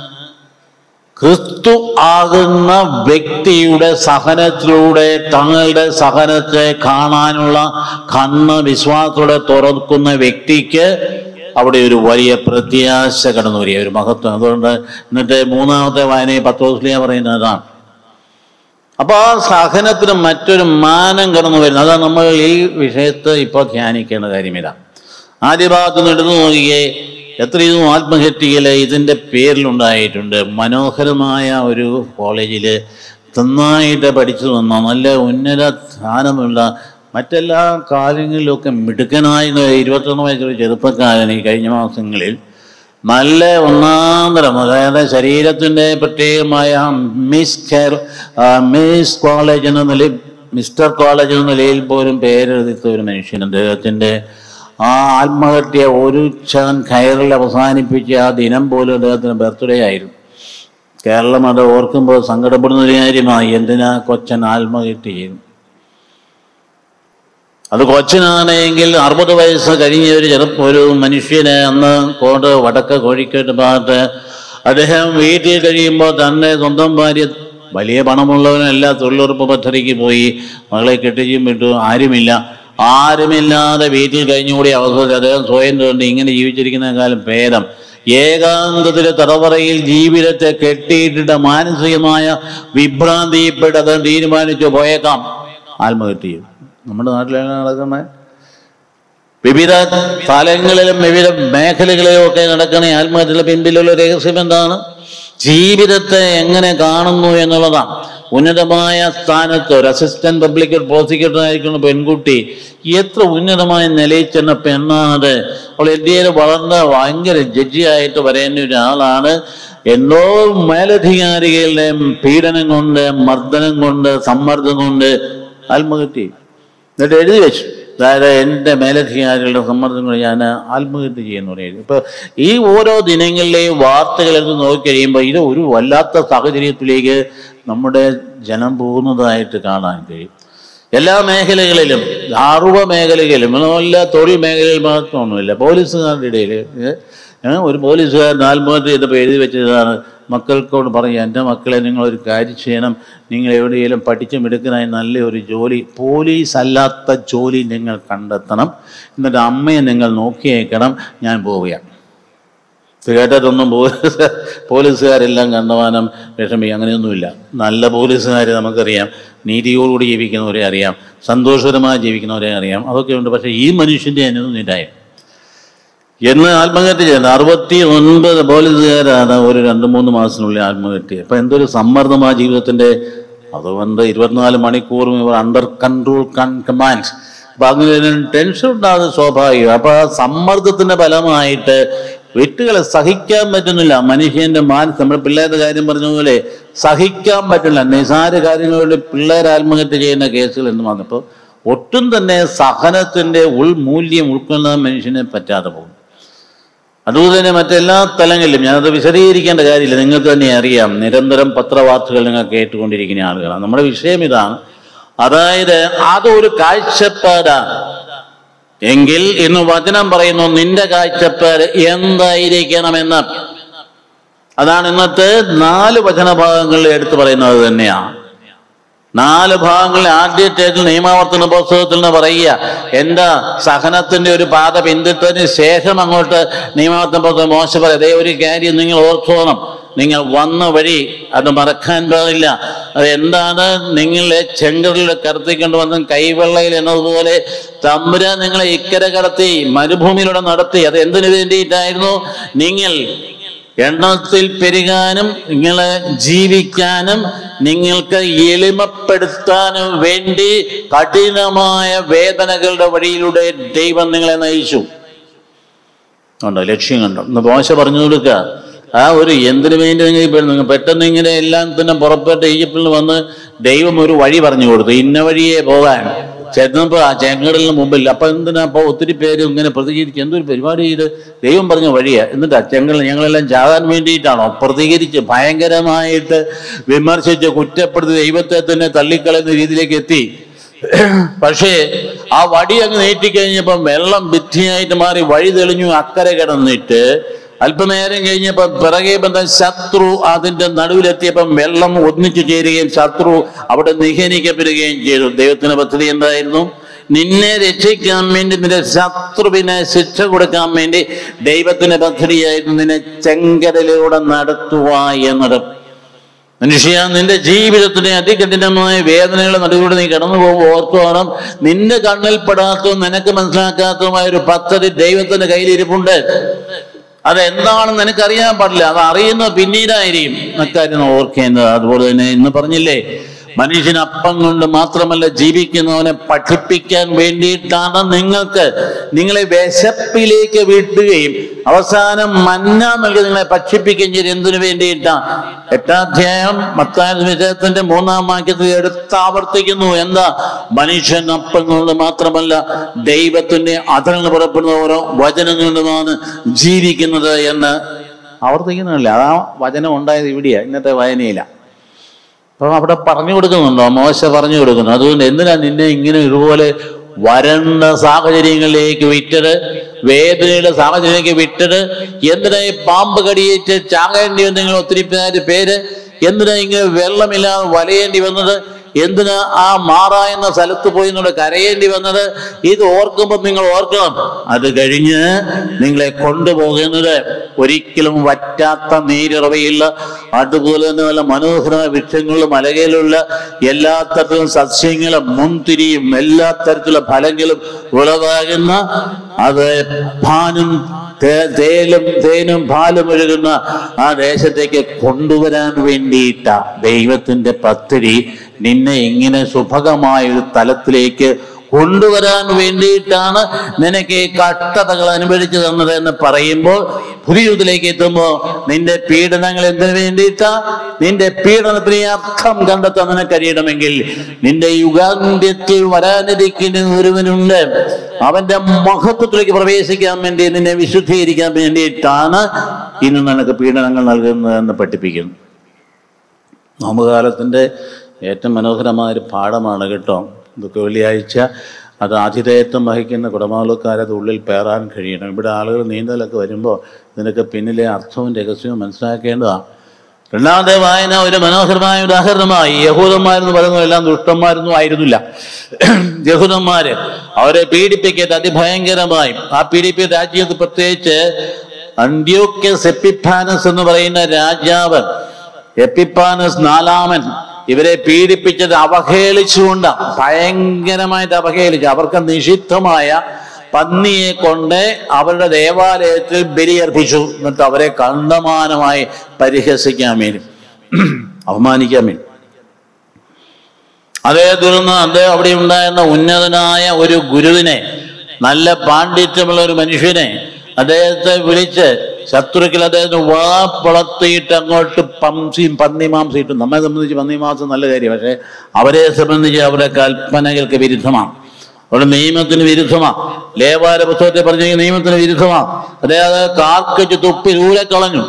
ക്രിസ്തു ആകുന്ന വ്യക്തിയുടെ സഹനത്തിലൂടെ തങ്ങളുടെ സഹനത്തെ കാണാനുള്ള കണ്ണ് വിശ്വാസത്തോടെ തുറക്കുന്ന വ്യക്തിക്ക് അവിടെ ഒരു വലിയ പ്രത്യാശ കടന്നു വരിക ഒരു മഹത്വം അതുകൊണ്ട് ഇന്നത്തെ മൂന്നാമത്തെ വായനയിൽ പത്തോസ്ലിയ പറയുന്നതാണ് അപ്പോൾ ആ സഹനത്തിന് മറ്റൊരു മാനം കടന്നു വരുന്നത് അതാണ് നമ്മൾ ഈ വിഷയത്ത് ഇപ്പോൾ ധ്യാനിക്കേണ്ട കാര്യമില്ല ആദ്യ ഭാഗത്ത് നിന്ന് എടുത്തു നോക്കിയേ എത്രയും ആത്മഹത്യയിൽ ഇതിൻ്റെ പേരിലുണ്ടായിട്ടുണ്ട് മനോഹരമായ ഒരു കോളേജിൽ നന്നായിട്ട് പഠിച്ചു വന്ന നല്ല ഉന്നത സ്ഥാനമുള്ള മറ്റെല്ലാ കാര്യങ്ങളിലൊക്കെ മിടുക്കനായ ഇരുപത്തൊന്ന് വയസ്സുള്ള ചെറുപ്പക്കാരൻ ഈ കഴിഞ്ഞ മാസങ്ങളിൽ നല്ല ഒന്നാന്തരം അതായത് ശരീരത്തിൻ്റെ പ്രത്യേകമായ മിസ് കെയർ മിസ് കോളേജ് എന്ന നിലയിൽ മിസ്റ്റർ കോളേജ് എന്ന നിലയിൽ പോലും പേരെഴുതിത്ത ഒരു മനുഷ്യൻ അദ്ദേഹത്തിൻ്റെ ആ ആത്മഹത്യ ഒരു ചാൻ കയറിൽ അവസാനിപ്പിച്ച ആ ദിനം പോലും അദ്ദേഹത്തിന് ബർത്ത്ഡേ ആയിരുന്നു കേരളം അത് ഓർക്കുമ്പോൾ സങ്കടപ്പെടുന്ന ഒരു കാര്യമായി എന്തിനാ കൊച്ചൻ ആത്മഹത്യ ചെയ്യുന്നു അത് കൊച്ചനാണെങ്കിൽ അറുപത് വയസ്സ് കഴിഞ്ഞ ഒരു ചെറുപ്പ ഒരു മനുഷ്യനെ അന്ന് കോട് വടക്ക് കോഴിക്കോട്ട് ഭാഗത്ത് അദ്ദേഹം വീട്ടിൽ കഴിയുമ്പോൾ തന്നെ സ്വന്തം ഭാര്യ വലിയ പണമുള്ളവനല്ല തൊഴിലുറപ്പ് പദ്ധതിക്ക് പോയി മകളെ കെട്ടിച്ചും വിട്ടു ആരുമില്ല ആരുമില്ലാതെ വീട്ടിൽ കഴിഞ്ഞുകൂടി അവസരത്തിൽ അദ്ദേഹം സ്വയം തോന്നി ഇങ്ങനെ ജീവിച്ചിരിക്കുന്ന കാലം ഭേദം ഏകാന്തത്തിലെ തടവറയിൽ ജീവിതത്തെ കെട്ടിയിട്ടിട്ട് മാനസികമായ വിഭ്രാന്തിയിൽപ്പെട്ട് അദ്ദേഹം തീരുമാനിച്ചു പോയേക്കാം ആത്മഹത്യ ചെയ്തു നമ്മുടെ നാട്ടിലാണ് നടക്കുന്നത് വിവിധ തലങ്ങളിലും വിവിധ മേഖലകളിലും ഒക്കെ നടക്കുന്ന ഈ ആത്മഹത്യയുടെ പിൻപിലുള്ള രഹസ്യം എന്താണ് ജീവിതത്തെ എങ്ങനെ കാണുന്നു എന്നുള്ളതാണ് ഉന്നതമായ സ്ഥാനത്ത് ഒരു അസിസ്റ്റന്റ് പബ്ലിക് പ്രോസിക്യൂട്ടർ ആയിരിക്കുന്ന പെൺകുട്ടി എത്ര ഉന്നതമായ നിലയിൽ ചെന്ന പെണ്ണാണ് അവൾ ഇന്ത്യയിൽ വളർന്ന ഭയങ്കര ജഡ്ജിയായിട്ട് വരേണ്ട ഒരാളാണ് എന്തോ മേലധികാരികളുടെ പീഡനം കൊണ്ട് മർദ്ദനം കൊണ്ട് സമ്മർദ്ദം കൊണ്ട് ആത്മഹത്യ ചെയ്യും. എന്നിട്ട് എഴുതി വെച്ചു അതായത് എൻ്റെ മേലധികാരികളുടെ സമ്മർദ്ദം കൊണ്ട് ഞാൻ ആത്മഹത്യ ചെയ്യുന്നു എന്ന് എഴുതി ഇപ്പൊ ഈ ഓരോ ദിനങ്ങളിലെയും വാർത്തകളെടുത്ത് നോക്കി കഴിയുമ്പോൾ ഇത് ഒരു വല്ലാത്ത സാഹചര്യത്തിലേക്ക് നമ്മുടെ ജനം പോകുന്നതായിട്ട് കാണാൻ കഴിയും എല്ലാ മേഖലകളിലും സർവ്വ മേഖലകളിലും അതുപോലെ തൊഴിൽ മേഖലയിൽ മാത്രമൊന്നുമില്ല പോലീസുകാരുടെ ഇടയിൽ ഏ, ഒരു പോലീസുകാരൻ ആത്മഹത്യ ചെയ്തപ്പോൾ എഴുതി വെച്ചതാണ് മക്കൾക്കോട് പറയും എൻ്റെ മക്കളെ നിങ്ങളൊരു കാര്യം ചെയ്യണം നിങ്ങൾ എവിടെയെങ്കിലും പഠിച്ച് മിടുക്കനായി നല്ല ഒരു ജോലി പോലീസ് അല്ലാത്ത ജോലി നിങ്ങൾ കണ്ടെത്തണം എന്നിട്ട് അമ്മയെ നിങ്ങൾ നോക്കിയേക്കണം ഞാൻ പോവുകയാണ് ഇത് കേട്ടതൊന്നും പോലീസ് പോലീസുകാരെല്ലാം കണ്ടമാനം വിഷമിക്കും അങ്ങനെയൊന്നുമില്ല നല്ല പോലീസുകാർ നമുക്കറിയാം നീതിയോടുകൂടി ജീവിക്കുന്നവരെ അറിയാം സന്തോഷകരമായി ജീവിക്കുന്നവരെ അറിയാം അതൊക്കെ ഉണ്ട് പക്ഷേ ഈ മനുഷ്യൻ്റെ അനുഭവം ഇതായി എന്ന് ആത്മഹത്യ ചെയ്യുന്നത് അറുപത്തി ഒൻപത് പോലീസുകാരാണ് ഒരു രണ്ട് മൂന്ന് മാസത്തിനുള്ളിൽ ആത്മഹത്യ അപ്പം എന്തൊരു സമ്മർദ്ദം ആ ജീവിതത്തിൻ്റെ അതുകൊണ്ട് ഇരുപത്തിനാല് മണിക്കൂറും ഇവർ അണ്ടർ കൺട്രോൾ കമാൻഡ് അപ്പം അങ്ങനെ ടെൻഷൻ ഉണ്ടാകുന്നത് സ്വാഭാവികം അപ്പം ആ സമ്മർദ്ദത്തിൻ്റെ ഫലമായിട്ട് വെട്ടുകളെ സഹിക്കാൻ പറ്റുന്നില്ല മനുഷ്യന്റെ മാനസ് നമ്മുടെ പിള്ളേരുടെ കാര്യം പറഞ്ഞ പോലെ സഹിക്കാൻ പറ്റില്ല നിസാര കാര്യങ്ങളിൽ പിള്ളേർ ആത്മഹത്യ ചെയ്യുന്ന കേസുകൾ എന്ന് വന്നപ്പോൾ ഒട്ടും തന്നെ സഹനത്തിന്റെ ഉൾമൂല്യം ഉൾക്കൊള്ളാൻ മനുഷ്യനെ പറ്റാതെ പോകും അതുപോലെ തന്നെ മറ്റെല്ലാ തലങ്ങളിലും ഞാനത് വിശദീകരിക്കേണ്ട കാര്യമില്ല നിങ്ങൾക്ക് തന്നെ അറിയാം നിരന്തരം പത്രവാർത്തകൾ നിങ്ങൾ കേട്ടുകൊണ്ടിരിക്കുന്ന ആളുകളാണ് നമ്മുടെ വിഷയം ഇതാണ് അതായത് അതൊരു കാഴ്ചപ്പാടാണ് എങ്കിൽ ഇന്ന് വചനം പറയുന്നു നിന്റെ കാഴ്ചപ്പാട് എന്തായിരിക്കണമെന്ന് അതാണ് ഇന്നത്തെ നാല് വചനഭാഗങ്ങളിൽ എടുത്തു പറയുന്നത് തന്നെയാണ് നാല് ഭാഗങ്ങളിൽ ആദ്യത്തേതിൽ നിയമാവർത്തന പുസ്തകത്തിൽ നിന്ന് പറയുക എന്താ സഹനത്തിന്റെ ഒരു പാത പിന്തിട്ടതിന് ശേഷം അങ്ങോട്ട് നിയമാവർത്തന പുസ്തകം മോശം പറയാം അതേ ഒരു കാര്യം നിങ്ങൾ ഓർത്തോണം നിങ്ങൾ വന്ന വഴി അത് മറക്കാൻ പാടില്ല അത് എന്താണ് നിങ്ങളെ ചെങ്കടലിൽ കടത്തിക്കൊണ്ട് വന്ന് കൈവെള്ളയിൽ എന്നതുപോലെ തമ്പുര നിങ്ങളെ ഇക്കരെ കടത്തി മരുഭൂമിയിലൂടെ നടത്തി അത് എന്തിനു വേണ്ടിയിട്ടായിരുന്നു നിങ്ങൾ എണ്ണത്തിൽ പെരുകാനും നിങ്ങളെ ജീവിക്കാനും നിങ്ങൾക്ക് എളിമപ്പെടുത്താനും വേണ്ടി കഠിനമായ വേദനകളുടെ വഴിയിലൂടെ ദൈവം നിങ്ങളെ നയിച്ചു ഉണ്ടോ ലക്ഷ്യം കണ്ടോ ഇന്ന് മോശ പറഞ്ഞു കൊടുക്കുക ആ ഒരു എന്തിനു വേണ്ടി നിങ്ങൾ ഇപ്പോൾ നിങ്ങൾ പെട്ടെന്ന് ഇങ്ങനെ എല്ലാം തന്നെ പുറപ്പെട്ട് ഈജിപ്തിൽ നിന്ന് വന്ന് ദൈവം ഒരു വഴി പറഞ്ഞു കൊടുത്തു ഇന്ന വഴിയെ പോകാൻ ചെന്നപ്പോൾ ആ ചെങ്കടലിന് മുമ്പിൽ അപ്പൊ എന്തിനാ അപ്പോൾ ഒത്തിരി പേര് ഇങ്ങനെ പ്രതികരിച്ച് എന്തൊരു പരിപാടി ചെയ്ത് ദൈവം പറഞ്ഞ വഴിയാ എന്നിട്ട് ആ ചെങ്കടൽ ഞങ്ങളെല്ലാം ചാകാൻ വേണ്ടിയിട്ടാണോ പ്രതികരിച്ച് ഭയങ്കരമായിട്ട് വിമർശിച്ച് കുറ്റപ്പെടുത്തി ദൈവത്തെ തന്നെ തള്ളിക്കളയുന്ന രീതിയിലേക്ക് എത്തി പക്ഷേ ആ വടി അങ്ങ് നീട്ടിക്കഴിഞ്ഞപ്പം വെള്ളം ഭിത്തിയായിട്ട് മാറി വഴി തെളിഞ്ഞു അക്കരെ കിടന്നിട്ട് അല്പനേരം കഴിഞ്ഞപ്പം പിറകെ ബന്ധം ശത്രു അതിന്റെ നടുവിലെത്തിയപ്പം വെള്ളം ഒന്നിച്ചു ചേരുകയും ശത്രു അവിടെ നിഹനിക്കപ്പെടുകയും ചെയ്തു ദൈവത്തിന്റെ പദ്ധതി എന്തായിരുന്നു നിന്നെ രക്ഷിക്കാൻ വേണ്ടി നിന്റെ ശത്രുവിനെ ശിക്ഷ കൊടുക്കാൻ വേണ്ടി ദൈവത്തിന്റെ പദ്ധതിയായിരുന്നു നിന്നെ ചെങ്കടലിലൂടെ നടത്തുക എന്നത് മനുഷ്യ നിന്റെ ജീവിതത്തിലെ അതികഠിനമായ വേദനകളുടെ നടുവിലൂടെ നീ കടന്നു പോകുമ്പോൾ ഓർത്തോണം നിന്റെ കണ്ണിൽ പെടാത്തതും നിനക്ക് മനസ്സിലാക്കാത്തതുമായ ഒരു പദ്ധതി ദൈവത്തിന്റെ കയ്യിലിരിപ്പുണ്ട് അത് എന്താണെന്ന് നിനക്കറിയാൻ പാടില്ല അത് അറിയുന്നത് പിന്നീടായിരിക്കും അക്കാര്യം ഓർക്കേണ്ടത് അതുപോലെ തന്നെ ഇന്ന് പറഞ്ഞില്ലേ മനുഷ്യൻ അപ്പം കൊണ്ട് മാത്രമല്ല ജീവിക്കുന്നവനെ പഠിപ്പിക്കാൻ വേണ്ടിയിട്ടാണ് നിങ്ങൾക്ക് നിങ്ങളെ വിശപ്പിലേക്ക് വിട്ടുകയും അവസാനം മന്ന നൽകി നിങ്ങളെ ഭക്ഷിപ്പിക്കുകയും ചെയ്ത് എന്തിനു വേണ്ടിയിട്ടാണ് എട്ടാധ്യായം മത്തായ വിജയത്തിന്റെ മൂന്നാം വാക്യത്തിൽ എടുത്ത് ആവർത്തിക്കുന്നു എന്താ മനുഷ്യൻ അപ്പം കൊണ്ട് മാത്രമല്ല ദൈവത്തിന്റെ അതിൽ പുറപ്പെടുന്ന ഓരോ വചനങ്ങളുമാണ് ജീവിക്കുന്നത് എന്ന് ആവർത്തിക്കുന്നില്ല അതാ വചനം ഉണ്ടായത് ഇവിടെയാ ഇന്നത്തെ വായനയില അപ്പൊ അവിടെ പറഞ്ഞു കൊടുക്കുന്നുണ്ടോ മോശ പറഞ്ഞു കൊടുക്കുന്നു അതുകൊണ്ട് എന്തിനാ നിന്നെ ഇങ്ങനെ ഇതുപോലെ വരണ്ട സാഹചര്യങ്ങളിലേക്ക് വിറ്റത് വേദനയുടെ സാഹചര്യത്തിലേക്ക് വിട്ടത് എന്തിനാ ഈ പാമ്പ് കടിയേറ്റ് ചാകേണ്ടി വന്ന നിങ്ങൾ ഒത്തിരി പേര് പേര് എന്തിനാ ഇങ്ങനെ വെള്ളമില്ലാതെ വലയേണ്ടി വന്നത് എന്തിനാ ആ മാറ എന്ന സ്ഥലത്ത് പോയി നിങ്ങൾ കരയേണ്ടി വന്നത് ഇത് ഓർക്കുമ്പോൾ നിങ്ങൾ ഓർക്കണം അത് കഴിഞ്ഞ് നിങ്ങളെ കൊണ്ടുപോകുന്നത് ഒരിക്കലും വറ്റാത്ത നീരിറവയില്ല അതുപോലെ തന്നെ നല്ല മനോഹരമായ വൃക്ഷങ്ങളും മലകയിലുള്ള എല്ലാ തരത്തിലും സസ്യങ്ങളും മുന്തിരിയും എല്ലാ തരത്തിലുള്ള ഫലങ്ങളും ഉളവാകുന്ന അത് പാനും തേ- തേലും തേനും പാലും ഒഴുകുന്ന ആ ദേശത്തേക്ക് കൊണ്ടുവരാൻ വേണ്ടിയിട്ട ദൈവത്തിന്റെ പദ്ധതി നിന്നെ ഇങ്ങനെ സുഭഗമായ ഒരു തലത്തിലേക്ക് കൊണ്ടുവരാൻ വേണ്ടിയിട്ടാണ് നിനക്ക് ഈ കഷ്ടതകൾ അനുഭവിച്ചു തന്നത് എന്ന് പറയുമ്പോൾ പുതിയതിലേക്ക് എത്തുമ്പോൾ നിന്റെ പീഡനങ്ങൾ എന്തിനു വേണ്ടിയിട്ടാ നിന്റെ പീഡനത്തിന് ഈ അർത്ഥം കണ്ടെത്താൻ നിനക്ക് കഴിയണമെങ്കിൽ നിന്റെ യുഗാന്ത്യത്തിൽ വരാനിരിക്കുന്ന ഒരുവനുണ്ട് അവന്റെ മഹത്വത്തിലേക്ക് പ്രവേശിക്കാൻ വേണ്ടി നിന്നെ വിശുദ്ധീകരിക്കാൻ വേണ്ടിയിട്ടാണ് ഇന്ന് നിനക്ക് പീഡനങ്ങൾ നൽകുന്നതെന്ന് പഠിപ്പിക്കുന്നു നോമ്പുകാലത്തിൻ്റെ ഏറ്റവും മനോഹരമായ ഒരു പാഠമാണ് കേട്ടോ ഇതൊക്കെ വെള്ളിയാഴ്ച അത് ആതിഥേയത്വം വഹിക്കുന്ന കുടമാളുക്കാരത് ഉള്ളിൽ പേറാൻ കഴിയണം ഇവിടെ ആളുകൾ നീന്തലൊക്കെ വരുമ്പോൾ ഇതിനൊക്കെ പിന്നിലെ അർത്ഥവും രഹസ്യവും മനസ്സിലാക്കേണ്ടതാണ് രണ്ടാമത്തെ വായന ഒരു മനോഹരമായ ഉദാഹരണമായി യഹൂദന്മാരെന്ന് പറയുന്നത് എല്ലാം ദുഷ്ടന്മാരൊന്നും ആയിരുന്നില്ല യഹൂദന്മാര് അവരെ പീഡിപ്പിക്കരുത് അതിഭയങ്കരമായി ആ പീഡിപ്പിച്ച രാജ്യത്ത് പ്രത്യേകിച്ച് അന്ത്യോക്യസ് എപ്പിഫാനസ് എന്ന് പറയുന്ന രാജാവ് എപ്പിപ്പാനസ് നാലാമൻ ഇവരെ പീഡിപ്പിച്ചത് അവഹേളിച്ചുകൊണ്ട് ഭയങ്കരമായിട്ട് അവഹേളിച്ചു അവർക്ക് നിഷിദ്ധമായ പന്നിയെ കൊണ്ട് അവരുടെ ദേവാലയത്തിൽ ബലിയർപ്പിച്ചു എന്നിട്ട് അവരെ കണ്ടമാനമായി പരിഹസിക്കാൻ വേണ്ടി അവമാനിക്കാൻ വേണ്ടി അതേ തുടർന്ന് അദ്ദേഹം അവിടെ ഉണ്ടായിരുന്ന ഉന്നതനായ ഒരു ഗുരുവിനെ നല്ല പാണ്ഡിത്യമുള്ള ഒരു മനുഷ്യനെ അദ്ദേഹത്തെ വിളിച്ച് ശത്രുക്കൾ അദ്ദേഹത്തിന് വാ പുളത്തിയിട്ട് അങ്ങോട്ട് പംസിയും പന്നിമാംസിയിട്ടും നമ്മെ സംബന്ധിച്ച് പന്നിമാംസം നല്ല കാര്യം പക്ഷേ അവരെ സംബന്ധിച്ച് അവരുടെ കൽപ്പനകൾക്ക് വിരുദ്ധമാണ് അവരുടെ നിയമത്തിന് വിരുദ്ധമാണ് ലേവാല പുസ്തകത്തെ പറഞ്ഞ നിയമത്തിന് വിരുദ്ധമാണ് അദ്ദേഹം കാർക്കിച്ച് തുപ്പി ദൂരെ കളഞ്ഞു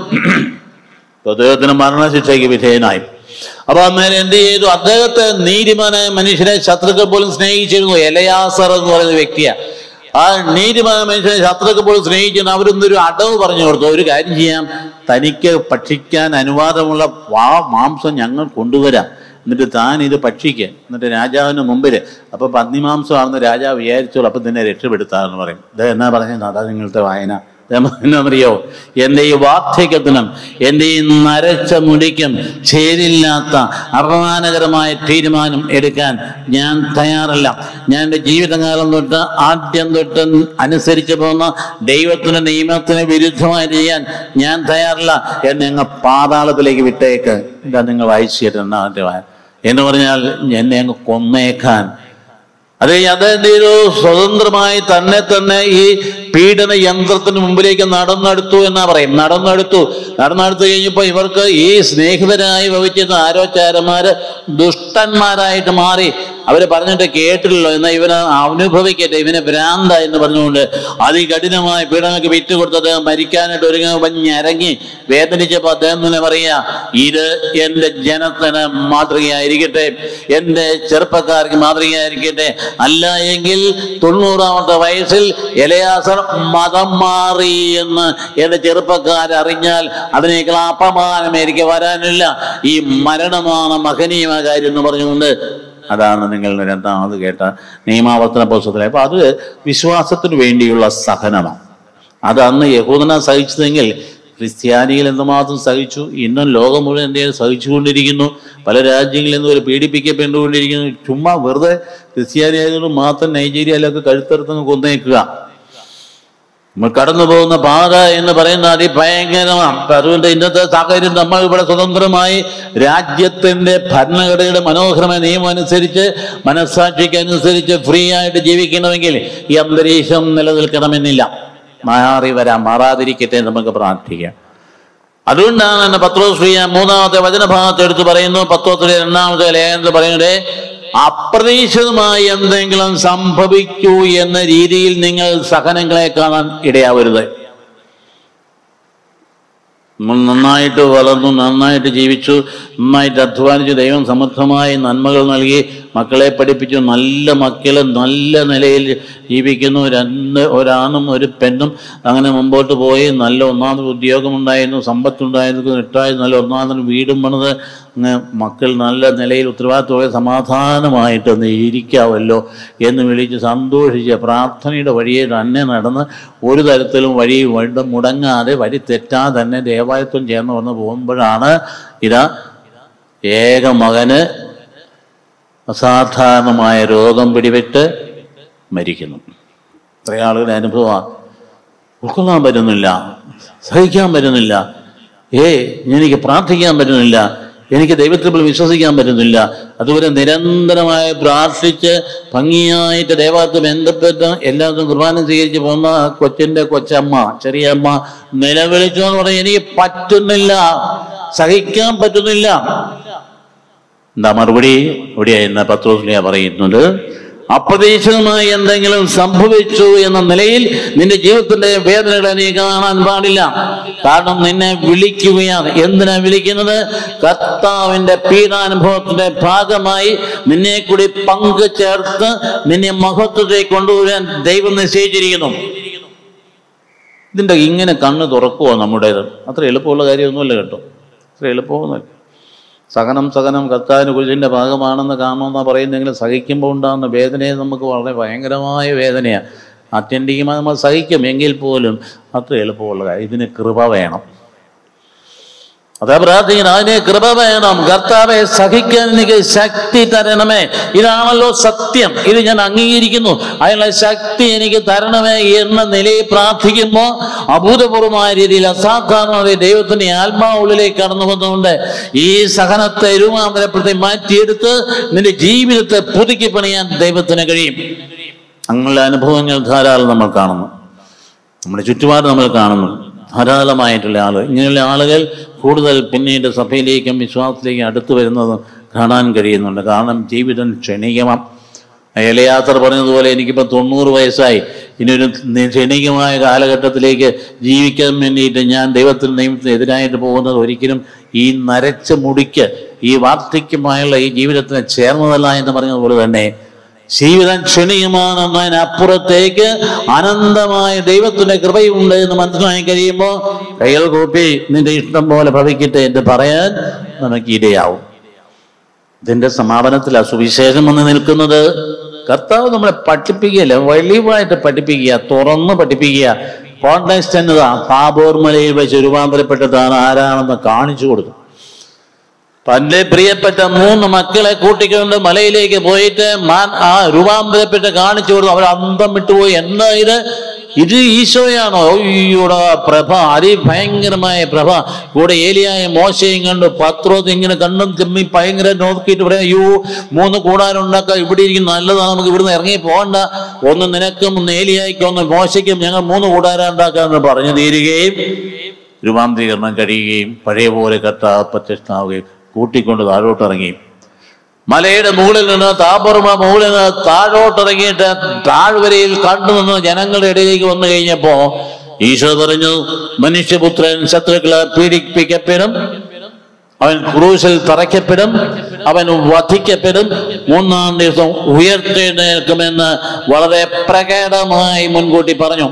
അപ്പൊ അദ്ദേഹത്തിന് മരണശിക്ഷയ്ക്ക് വിധേയനായി അപ്പൊ അന്നേരം എന്ത് ചെയ്തു അദ്ദേഹത്തെ നീതിമാനായ മനുഷ്യനെ ശത്രുക്കൾ പോലും സ്നേഹിച്ചിരുന്നു എലയാസർ എന്ന് പറയുന്ന വ്യക്തിയാ ആ നീതിമാനായ മനുഷ്യനെ ശത്രുക്കൾ പോലും സ്നേഹിച്ചിരുന്നു അവരൊന്നൊരു അടവ് പറഞ്ഞു കൊടുത്തു ഒരു കാര്യം ചെയ്യാം തനിക്ക് ഭക്ഷിക്കാൻ അനുവാദമുള്ള വാ മാംസം ഞങ്ങൾ കൊണ്ടുവരാം എന്നിട്ട് താൻ ഇത് ഭക്ഷിക്കുക എന്നിട്ട് രാജാവിന് മുമ്പിൽ അപ്പൊ പന്നിമാംസമാണെന്ന് രാജാവ് വിചാരിച്ചോളൂ അപ്പൊ തന്നെ രക്ഷപ്പെടുത്താമെന്ന് പറയും ഇത് എന്നാ പറഞ്ഞത് അതാ നിങ്ങളുടെ വായന എന്നറിയോ എൻ്റെ ഈ വാർദ്ധക്യത്തിനും എൻ്റെ ഈ നരച്ച മുടിക്കും ചേരില്ലാത്ത അപമാനകരമായ തീരുമാനം എടുക്കാൻ ഞാൻ തയ്യാറല്ല ഞാൻ എൻ്റെ ജീവിതകാലം തൊട്ട് ആദ്യം തൊട്ട് അനുസരിച്ച് പോകുന്ന ദൈവത്തിന്റെ നിയമത്തിന് വിരുദ്ധമായി ചെയ്യാൻ ഞാൻ തയ്യാറല്ല എന്നെ അങ്ങ് പാതാളത്തിലേക്ക് വിട്ടേക്ക് ഇതാ നിങ്ങൾ വായിച്ചിട്ട് രണ്ടാമത്തെ വായ എന്ന് പറഞ്ഞാൽ എന്നെ അങ്ങ് കൊന്നേക്കാൻ അത് അദ്ദേഹം ഒരു സ്വതന്ത്രമായി തന്നെ തന്നെ ഈ പീഡന യന്ത്രത്തിന് മുമ്പിലേക്ക് നടന്നെടുത്തു എന്നാ പറയും നടന്നെടുത്തു നടന്നെടുത്തു കഴിഞ്ഞപ്പോൾ ഇവർക്ക് ഈ സ്നേഹിതരായി ഭവിച്ചിരുന്ന ആരോചാരന്മാര് ദുഷ്ടന്മാരായിട്ട് മാറി അവര് പറഞ്ഞിട്ട് കേട്ടില്ലല്ലോ എന്നാൽ ഇവന് അനുഭവിക്കട്ടെ ഇവന് ഭ്രാന്ത എന്ന് പറഞ്ഞുകൊണ്ട് അതികഠിനമായ പീഡനങ്ങൾക്ക് വിറ്റുകൊടുത്ത് അദ്ദേഹം മരിക്കാനായിട്ട് ഒരുങ്ങ ഞരങ്ങി വേദനിച്ചപ്പോൾ അദ്ദേഹം തന്നെ പറയാ ഇത് എൻ്റെ ജനത്തിന് മാതൃകയായിരിക്കട്ടെ എൻ്റെ ചെറുപ്പക്കാർക്ക് മാതൃകയായിരിക്കട്ടെ അല്ല എങ്കിൽ തൊണ്ണൂറാമത്തെ വയസ്സിൽ എലയാസർ മതം മാറി എന്ന് എൻ്റെ ചെറുപ്പക്കാരറിഞ്ഞാൽ അതിനേക്കാൾ അപമാനം എനിക്ക് വരാനില്ല ഈ മരണമാണ് മഹനീയമായ കാര്യം എന്ന് പറഞ്ഞുകൊണ്ട് അതാണ് നിങ്ങൾ രണ്ടാമത് കേട്ട നിയമാവർത്തന പുസ്തകത്തിലെ അപ്പൊ അത് വിശ്വാസത്തിന് വേണ്ടിയുള്ള സഹനമാണ് അത് അന്ന് യഹൂദന സഹിച്ചതെങ്കിൽ ക്രിസ്ത്യാനികൾ എന്തുമാത്രം സഹിച്ചു ഇന്നും ലോകം മുഴുവൻ എന്ത് ചെയ്യും സഹിച്ചുകൊണ്ടിരിക്കുന്നു പല രാജ്യങ്ങളിൽ നിന്നും ഒരു പീഡിപ്പിക്കപ്പെട്ടുകൊണ്ടിരിക്കുന്നു ചുമ്മാ വെറുതെ ക്രിസ്ത്യാനി ആയതുകൊണ്ട് മാത്രം നൈജീരിയയിലൊക്കെ കഴുത്തറുത്തങ്ങ് കൊന്നേക്കുക നമ്മൾ കടന്നു പോകുന്ന പാത എന്ന് പറയുന്ന അതിഭയങ്കരമാണ് അപ്പൊ അതുകൊണ്ട് ഇന്നത്തെ സാഹചര്യം നമ്മൾ ഇവിടെ സ്വതന്ത്രമായി രാജ്യത്തിന്റെ ഭരണഘടനയുടെ മനോഹരമായ നിയമം അനുസരിച്ച് മനസ്സാക്ഷിക്ക് അനുസരിച്ച് ഫ്രീ ആയിട്ട് ജീവിക്കണമെങ്കിൽ ഈ അന്തരീക്ഷം നിലനിൽക്കണമെന്നില്ല മാറി വരാം മാറാതിരിക്കട്ടെ എന്ന് നമുക്ക് പ്രാർത്ഥിക്കാം അതുകൊണ്ടാണ് എന്നെ പത്രോശ്രീയ മൂന്നാമത്തെ വചനഭാഗത്ത് എടുത്ത് പറയുന്നു പത്രോത്തിലെ രണ്ടാമത്തെ ലേഖനത്തിൽ പറയുന്നത് അപ്രതീക്ഷിതമായി എന്തെങ്കിലും സംഭവിക്കൂ എന്ന രീതിയിൽ നിങ്ങൾ സഹനങ്ങളെ കാണാൻ ഇടയാവരുത് നമ്മൾ നന്നായിട്ട് വളർന്നു നന്നായിട്ട് ജീവിച്ചു നന്നായിട്ട് അധ്വാനിച്ചു ദൈവം സമൃദ്ധമായി നന്മകൾ നൽകി മക്കളെ പഠിപ്പിച്ചു നല്ല മക്കളെ നല്ല നിലയിൽ ജീവിക്കുന്നു രണ്ട് ഒരാണും ഒരു പെണ്ണും അങ്ങനെ മുമ്പോട്ട് പോയി നല്ല ഒന്നാമത് ഉദ്യോഗമുണ്ടായിരുന്നു സമ്പത്തുണ്ടായിരുന്നു ഇട്ടായി നല്ല ഒന്നാമത് വീടും പണിത് അങ്ങ് മക്കൾ നല്ല നിലയിൽ ഉത്തരവാദിത്തത്തോടെ സമാധാനമായിട്ട് ഒന്ന് ഇരിക്കാവല്ലോ എന്ന് വിളിച്ച് സന്തോഷിച്ച് പ്രാർത്ഥനയുടെ വഴിയെ തന്നെ നടന്ന് ഒരു തരത്തിലും വഴി വഴി മുടങ്ങാതെ വഴി തെറ്റാതെ തന്നെ ദേവാലയത്വം ചേർന്ന് വന്ന് പോകുമ്പോഴാണ് ഇതാ ഏക മകന് അസാധാരണമായ രോഗം പിടിപെട്ട് മരിക്കുന്നു എത്ര ആളുകളുടെ അനുഭവമാണ് ഉൾക്കൊള്ളാൻ പറ്റുന്നില്ല സഹിക്കാൻ പറ്റുന്നില്ല ഏ എനിക്ക് പ്രാർത്ഥിക്കാൻ പറ്റുന്നില്ല എനിക്ക് ദൈവത്തിൽ പോലും വിശ്വസിക്കാൻ പറ്റുന്നില്ല അതുപോലെ നിരന്തരമായി പ്രാർത്ഥിച്ച് ഭംഗിയായിട്ട് ദൈവത്തെ ബന്ധപ്പെട്ട് എല്ലാത്തിനും കുർബാന സ്വീകരിച്ച് പോകുന്ന ആ കൊച്ചിന്റെ കൊച്ചമ്മ ചെറിയ അമ്മ നിലവിളിച്ചു എന്ന് പറഞ്ഞാൽ എനിക്ക് പറ്റുന്നില്ല സഹിക്കാൻ പറ്റുന്നില്ല എന്താ മറുപടി ഇവിടെ എന്ന പത്രോസ്ലിയ പറയുന്നത് അപ്രതീക്ഷിതമായി എന്തെങ്കിലും സംഭവിച്ചു എന്ന നിലയിൽ നിന്റെ ജീവിതത്തിന്റെ വേദനകളെ നീ കാണാൻ പാടില്ല കാരണം നിന്നെ വിളിക്കുകയാണ് എന്തിനാ വിളിക്കുന്നത് കർത്താവിന്റെ പീഡാനുഭവത്തിന്റെ ഭാഗമായി നിന്നെ കൂടി പങ്കു ചേർത്ത് നിന്നെ മഹത്വത്തെ കൊണ്ടുവരാൻ ദൈവം നിശ്ചയിച്ചിരിക്കുന്നു ഇതിന്റെ ഇങ്ങനെ കണ്ണ് തുറക്കുമോ നമ്മുടേത് അത്ര എളുപ്പമുള്ള കാര്യമൊന്നുമല്ല കേട്ടോ അത്ര എളുപ്പമൊന്നുമല്ല സഹനം സഹനം കർത്താവിന് കുരിശിൻ്റെ ഭാഗമാണെന്ന് കാണണമെന്ന് പറയുന്നെങ്കിലും സഹിക്കുമ്പോൾ ഉണ്ടാകുന്ന വേദനയെ നമുക്ക് വളരെ ഭയങ്കരമായ വേദനയാണ് അറ്റൻഡ് ചെയ്യുമ്പോൾ നമ്മൾ സഹിക്കും എങ്കിൽ പോലും അത്ര എളുപ്പമുള്ള കാര്യം ഇതിന് കൃപ വേണം അതാ പ്രാർത്ഥിക്കണം അതിനെ കൃപ വേണം കർത്താവെ സഹിക്കാൻ എനിക്ക് ശക്തി തരണമേ ഇതാണല്ലോ സത്യം ഇത് ഞാൻ അംഗീകരിക്കുന്നു അതിനുള്ള ശക്തി എനിക്ക് തരണമേ എന്ന നിലയിൽ പ്രാർത്ഥിക്കുമ്പോൾ അഭൂതപൂർവമായ രീതിയിൽ അസാധാരണമായ ദൈവത്തിന്റെ ആത്മാവുള്ളിലേക്ക് കടന്നു വന്നുകൊണ്ട് ഈ സഹനത്തെ രൂപാന്തരപ്പെടുത്തി മാറ്റിയെടുത്ത് നിന്റെ ജീവിതത്തെ പുതുക്കി പണിയാൻ ദൈവത്തിന് കഴിയും അങ്ങനെയുള്ള അനുഭവങ്ങൾ ധാരാളം നമ്മൾ കാണുന്നു നമ്മുടെ ചുറ്റുപാട് നമ്മൾ കാണുന്നു ധാരാളമായിട്ടുള്ള ആളുകൾ ഇങ്ങനെയുള്ള ആളുകൾ കൂടുതൽ പിന്നീട് സഭയിലേക്കും വിശ്വാസത്തിലേക്കും അടുത്തു വരുന്നതും കാണാൻ കഴിയുന്നുണ്ട് കാരണം ജീവിതം ക്ഷണികമാണ് ഏലയാത്ര പറഞ്ഞതുപോലെ എനിക്കിപ്പോൾ തൊണ്ണൂറ് വയസ്സായി ഇനിയൊരു നി- ക്ഷണികമായ കാലഘട്ടത്തിലേക്ക് ജീവിക്കാൻ വേണ്ടിയിട്ട് ഞാൻ ദൈവത്തിന് നിയമത്തിന് എതിരായിട്ട് പോകുന്നത് ഒരിക്കലും ഈ നരച്ച മുടിക്ക് ഈ വാർദ്ധക്യമായുള്ള ഈ ജീവിതത്തിന് ചേർന്നതല്ല എന്ന് പറഞ്ഞതുപോലെ തന്നെ ജീവിതം ക്ഷണികമാണെന്നതിനപ്പുറത്തേക്ക് അനന്തമായ ദൈവത്തിന്റെ കൃപയുണ്ട് എന്ന് മനസ്സിലാക്കി കഴിയുമ്പോൾ കൈകൾ കൂപ്പി നിന്റെ ഇഷ്ടം പോലെ ഭവിക്കട്ടെ എന്ന് പറയാൻ നമുക്ക് ഇടയാവും ഇതിന്റെ സമാപനത്തിൽ സുവിശേഷം വന്ന് നിൽക്കുന്നത് കർത്താവ് നമ്മളെ പഠിപ്പിക്കുകയല്ല വെളിവായിട്ട് പഠിപ്പിക്കുക തുറന്ന് പഠിപ്പിക്കുക കോൺടാക്സ്റ്റ് എന്നതാ താബോർ മലയിൽ വെച്ച് രൂപാന്തരപ്പെട്ടതാണ് ആരാണെന്ന് കാണിച്ചു കൊടുത്തു തന്റെ പ്രിയപ്പെട്ട മൂന്ന് മക്കളെ കൂട്ടിക്കൊണ്ട് മലയിലേക്ക് പോയിട്ട് മാൻ ആ രൂപാന്തരപ്പെട്ട് കാണിച്ചു കൊടുത്തു അവർ അന്തം വിട്ടുപോയി എന്താ ഇത് ഇത് ഈശോയാണോ അയ്യോടാ പ്രഭ അതിഭയങ്കരമായ പ്രഭ കൂടെ ഏലിയായ മോശയും കണ്ടു പത്രോസ് ഇങ്ങനെ കണ്ണും തിമ്മി ഭയങ്കര നോക്കിയിട്ട് പറയാം അയ്യോ മൂന്ന് കൂടാരം ഉണ്ടാക്കാം ഇവിടെ ഇരിക്കും നല്ലതാണ് നമുക്ക് ഇവിടുന്ന് ഇറങ്ങി പോകണ്ട ഒന്ന് നിനക്കും ഒന്ന് ഏലിയായിക്കും ഒന്ന് മോശയ്ക്കും ഞങ്ങൾ മൂന്ന് കൂടാരം ഉണ്ടാക്കാമെന്ന് പറഞ്ഞു തീരുകയും രൂപാന്തരീകരണം കഴിയുകയും പഴയ പോലെ കർത്താവ് പ്രത്യക്ഷനാവുകയും കൂട്ടിക്കൊണ്ട് താഴോട്ടിറങ്ങി മലയുടെ മുകളിൽ നിന്ന് താപർമ മുകളിൽ നിന്ന് താഴോട്ടിറങ്ങിയിട്ട് താഴ്വരയിൽ കണ്ടുനിന്ന് ജനങ്ങളുടെ ഇടയിലേക്ക് വന്നു കഴിഞ്ഞപ്പോ ഈശോ പറഞ്ഞു മനുഷ്യപുത്രൻ ശത്രുക്കളെ പീഡിപ്പിക്കപ്പെടും അവൻ ക്രൂശിൽ തറയ്ക്കപ്പെടും അവൻ വധിക്കപ്പെടും മൂന്നാം ദിവസം ഉയർത്തെഴുന്നേൽക്കുമെന്ന് വളരെ പ്രകടമായി മുൻകൂട്ടി പറഞ്ഞു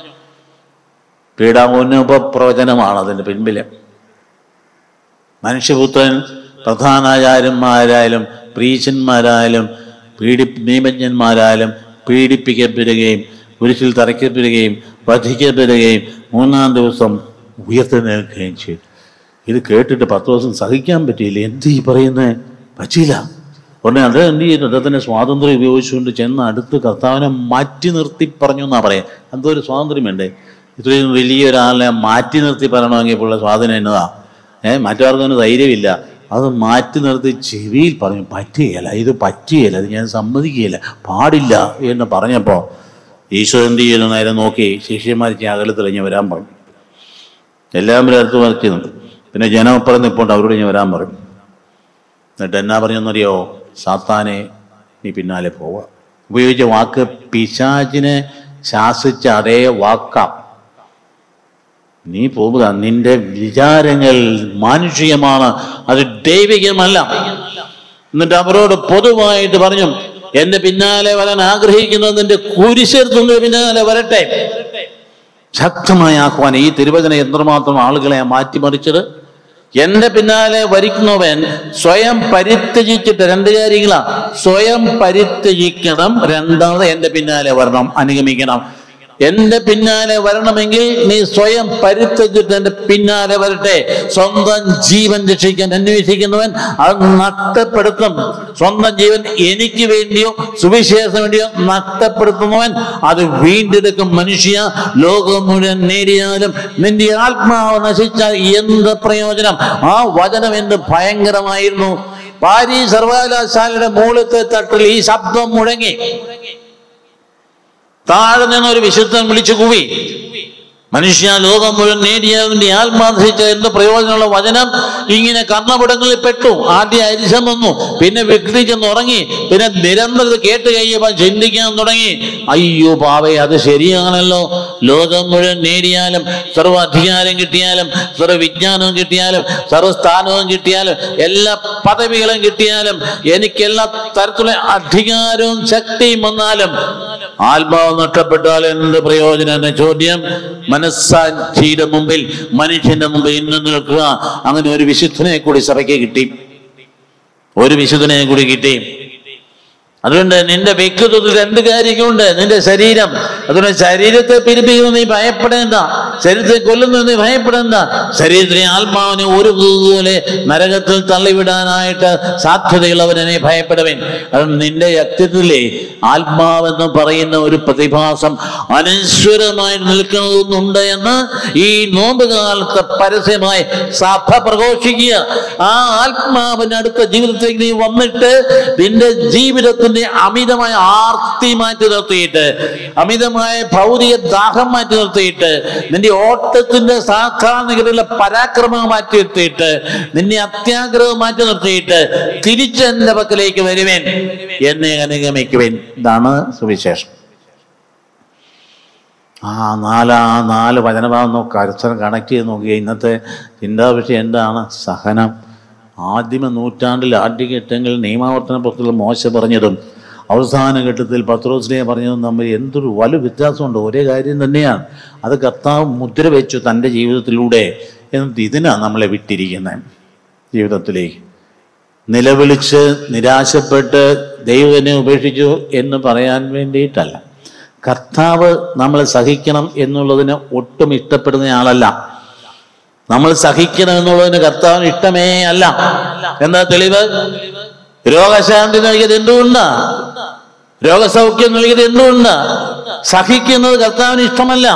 പീഡാമുനുപപ്രവചനമാണ് അതിന്റെ പിൻപില് മനുഷ്യപുത്രൻ പ്രധാനാചാര്യന്മാരായാലും പ്രീശന്മാരായാലും പീഡി നിയമജ്ഞന്മാരായാലും പീഡിപ്പിക്കപ്പെടുകയും കുരിശിൽ തറയ്ക്കപ്പെടുകയും വധിക്കപ്പെടുകയും മൂന്നാം ദിവസം ഉയർത്തെഴുന്നേൽക്കുകയും ചെയ്തു ഇത് കേട്ടിട്ട് പത്ത് ദിവസം സഹിക്കാൻ പറ്റിയില്ല എന്ത് ഈ പറയുന്നത് പറ്റിയില്ല ഉടനെ അത് എന്ത് ചെയ്തു അദ്ദേഹത്തിന്റെ സ്വാതന്ത്ര്യം ഉപയോഗിച്ചുകൊണ്ട് ചെന്ന് അടുത്ത് കർത്താവിനെ മാറ്റി നിർത്തി പറഞ്ഞു എന്നാ പറയാം എന്തോ ഒരു സ്വാതന്ത്ര്യം വേണ്ടേ ഇത്രയും വലിയൊരാളിനെ മാറ്റി നിർത്തി പറയണമെങ്കിൽ ഇപ്പോൾ സ്വാധീനം എന്നതാ ഏഹ് മറ്റവർക്കൊന്നും ധൈര്യമില്ല അത് മാറ്റി നിർത്തി ചെവിയിൽ പറഞ്ഞു പറ്റുകയില്ല ഇത് പറ്റുകയില്ല ഇത് ഞാൻ സമ്മതിക്കുകയില്ല പാടില്ല എന്ന് പറഞ്ഞപ്പോൾ ഈശോ എന്ത് ചെയ്യുന്നു നേരെ നോക്കി ശിഷ്യന്മാർ അകലത്തിളഞ്ഞ് വരാൻ പറഞ്ഞു എല്ലാവരും അടുത്ത് വരച്ചു പിന്നെ ജനമപ്പുറം നിൽപ്പുണ്ട് അവരോട് ഞാൻ വരാൻ പറഞ്ഞു എന്നിട്ട് എന്നാ പറഞ്ഞെന്നറിയോ സാത്താനെ നീ പിന്നാലെ പോവുക ഉപയോഗിച്ച വാക്ക് പിശാചിനെ ശാസിച്ച അതേ വാക്കാം നീ പോവുക നിന്റെ വിചാരങ്ങൾ മാനുഷികമാണ് അത് ദൈവികമല്ല എന്നിട്ട് അവരോട് പൊതുവായിട്ട് പറഞ്ഞു എന്റെ പിന്നാലെ വരാൻ ആഗ്രഹിക്കുന്നത് നിന്റെ കുരിശെടുത്തുന്ന പിന്നാലെ വരട്ടെ ശക്തമായ ആഹ്വാനം ഈ തിരുവചനം എത്രമാത്രം ആളുകളെ മാറ്റിമറിച്ചത് എന്റെ പിന്നാലെ വരിക്കുന്നവൻ സ്വയം പരിത്യജിച്ചിട്ട് രണ്ട് കാര്യങ്ങളാ സ്വയം പരിത്യജിക്കണം രണ്ടാമത് എന്റെ പിന്നാലെ വരണം അനുഗമിക്കണം എന്റെ പിന്നാലെ വരണമെങ്കിൽ നീ സ്വയം പരിത്യജിട്ട് എന്റെ പിന്നാലെ വരട്ടെ സ്വന്തം ജീവൻ രക്ഷിക്കാൻ അന്വേഷിക്കുന്നവൻ അത് നഷ്ടപ്പെടുത്തും സ്വന്തം ജീവൻ എനിക്ക് വേണ്ടിയോ സുവിശേഷം വേണ്ടിയോ നഷ്ടപ്പെടുത്തുന്നവൻ അത് വീണ്ടെടുക്കും മനുഷ്യ ലോകം മുഴുവൻ നേടിയാലും നിന്റെ ആത്മാവ് നശിച്ചാൽ എന്ത് പ്രയോജനം ആ വചനം എന്ത് ഭയങ്കരമായിരുന്നു പാരീസ് സർവകലാശാലയുടെ മൂലത്തെ തട്ടിൽ ഈ ശബ്ദം മുഴങ്ങി താഴെ നിന്ന് ഒരു വിശുദ്ധൻ വിളിച്ചു കൂവി മനുഷ്യ ലോകം മുഴുവൻ നേടിയതിന്റെ ആത്മാർത്ഥിച്ച എന്ത് പ്രയോജനമുള്ള വചനം ഇങ്ങനെ കർണപടങ്ങളിൽ പെട്ടു ആദ്യം അരിശം വന്നു പിന്നെ വിഘ്നിച്ചെന്ന് ഉറങ്ങി പിന്നെ നിരന്തരം ഇത് കേട്ട് കഴിയുമ്പോൾ ചിന്തിക്കാൻ തുടങ്ങി അയ്യോ പാവേ അത് ശരിയാണല്ലോ ലോകം മുഴുവൻ നേടിയാലും സർവ്വ അധികാരം കിട്ടിയാലും സർവ്വ വിജ്ഞാനവും കിട്ടിയാലും സർവ്വസ്ഥാനവും കിട്ടിയാലും എല്ലാ പദവികളും കിട്ടിയാലും എനിക്ക് എല്ലാ തരത്തിലുള്ള അധികാരവും ശക്തിയും വന്നാലും ആത്മാവ് നഷ്ടപ്പെട്ടാൽ എന്ത് പ്രയോജനം എന്ന ചോദ്യം മനസ്സാക്ഷിയുടെ മുമ്പിൽ മനുഷ്യന്റെ മുമ്പിൽ ഇന്ന് നിൽക്കുക അങ്ങനെ ഒരു വിശുദ്ധനെ കൂടി സഭയ്ക്ക് കിട്ടി ഒരു വിശുദ്ധനെ കൂടി കിട്ടി അതുകൊണ്ട് നിന്റെ വ്യക്തിത്വത്തിൽ എന്ത് കാര്യങ്ങളുണ്ട് നിന്റെ ശരീരം അതുകൊണ്ട് ശരീരത്തെ പിരിപ്പിക്കുന്ന നീ ഭയപ്പെടേണ്ട ശരീരത്തെ കൊല്ലുന്ന നീ ഭയപ്പെടേണ്ട ശരീരത്തിലെ ആത്മാവിനെ ഒരു പോലെ നരകത്തിൽ തള്ളിവിടാനായിട്ട് സാധ്യതയുള്ളവനെ നീ ഭയപ്പെടുവൻ അതുകൊണ്ട് നിന്റെ വ്യക്തിത്വത്തിലെ ആത്മാവെന്ന് പറയുന്ന ഒരു പ്രതിഭാസം അനശ്വരമായി നിൽക്കുന്നതൊന്നുണ്ട് എന്ന് ഈ നോമ്പ് കാലത്ത് പരസ്യമായി സഭ പ്രഘോഷിക്കുക ആ ആത്മാവിന്റെ അടുത്ത ജീവിതത്തിലേക്ക് നീ വന്നിട്ട് നിന്റെ ജീവിതത്തിന്റെ അമിതമായ ആർത്തി മാറ്റി നിർത്തിയിട്ട് അമിതമായ ഭൗതിക ദാഹം മാറ്റി നിർത്തിയിട്ട് നിന്റെ ഓട്ടത്തിന്റെ സാധാരണഗതിയിലുള്ള പരാക്രമം മാറ്റി നിർത്തിയിട്ട് നിന്നെ അത്യാഗ്രഹം മാറ്റി നിർത്തിയിട്ട് തിരിച്ച് എന്റെ പക്കലേക്ക് വരുവേൻ എന്നെ അനുഗമിക്കുവേൻ ഇതാണ് സുവിശേഷം ആ നാലാ നാല് വചനഭാഗം നോക്കി കരസ്ഥനം കണക്ട് ചെയ്ത് നോക്കിയ ഇന്നത്തെ ചിന്താ വിഷയം എന്താണ് സഹനം ആദ്യമ നൂറ്റാണ്ടിൽ ആദ്യഘട്ടങ്ങളിൽ നിയമാവർത്തന പുസ്തകത്തിൽ മോശ പറഞ്ഞതും അവസാന ഘട്ടത്തിൽ പത്രോസ്ലിയെ പറഞ്ഞതും തമ്മിൽ എന്തൊരു വലു വ്യത്യാസമുണ്ട് ഒരേ കാര്യം തന്നെയാണ് അത് കർത്താവ് മുദ്ര വെച്ചു തൻ്റെ ജീവിതത്തിലൂടെ എന്നിട്ട് ഇതിനാണ് നമ്മളെ വിട്ടിരിക്കുന്നത് ജീവിതത്തിലേക്ക് നിലവിളിച്ച് നിരാശപ്പെട്ട് ദൈവനെ ഉപേക്ഷിച്ചു എന്ന് പറയാൻ വേണ്ടിയിട്ടല്ല കർത്താവ് നമ്മൾ സഹിക്കണം എന്നുള്ളതിന് ഒട്ടും ഇഷ്ടപ്പെടുന്ന ആളല്ല നമ്മൾ സഹിക്കണം എന്നുള്ളതിന് കർത്താവിന് ഇഷ്ടമേ അല്ല എന്താ തെളിവ് രോഗശാന്തി നൽകിയത് എന്തുകൊണ്ടാ രോഗസൗഖ്യം നൽകിയത് എന്തുകൊണ്ടാ സഹിക്കുന്നത് കർത്താവിന് ഇഷ്ടമല്ല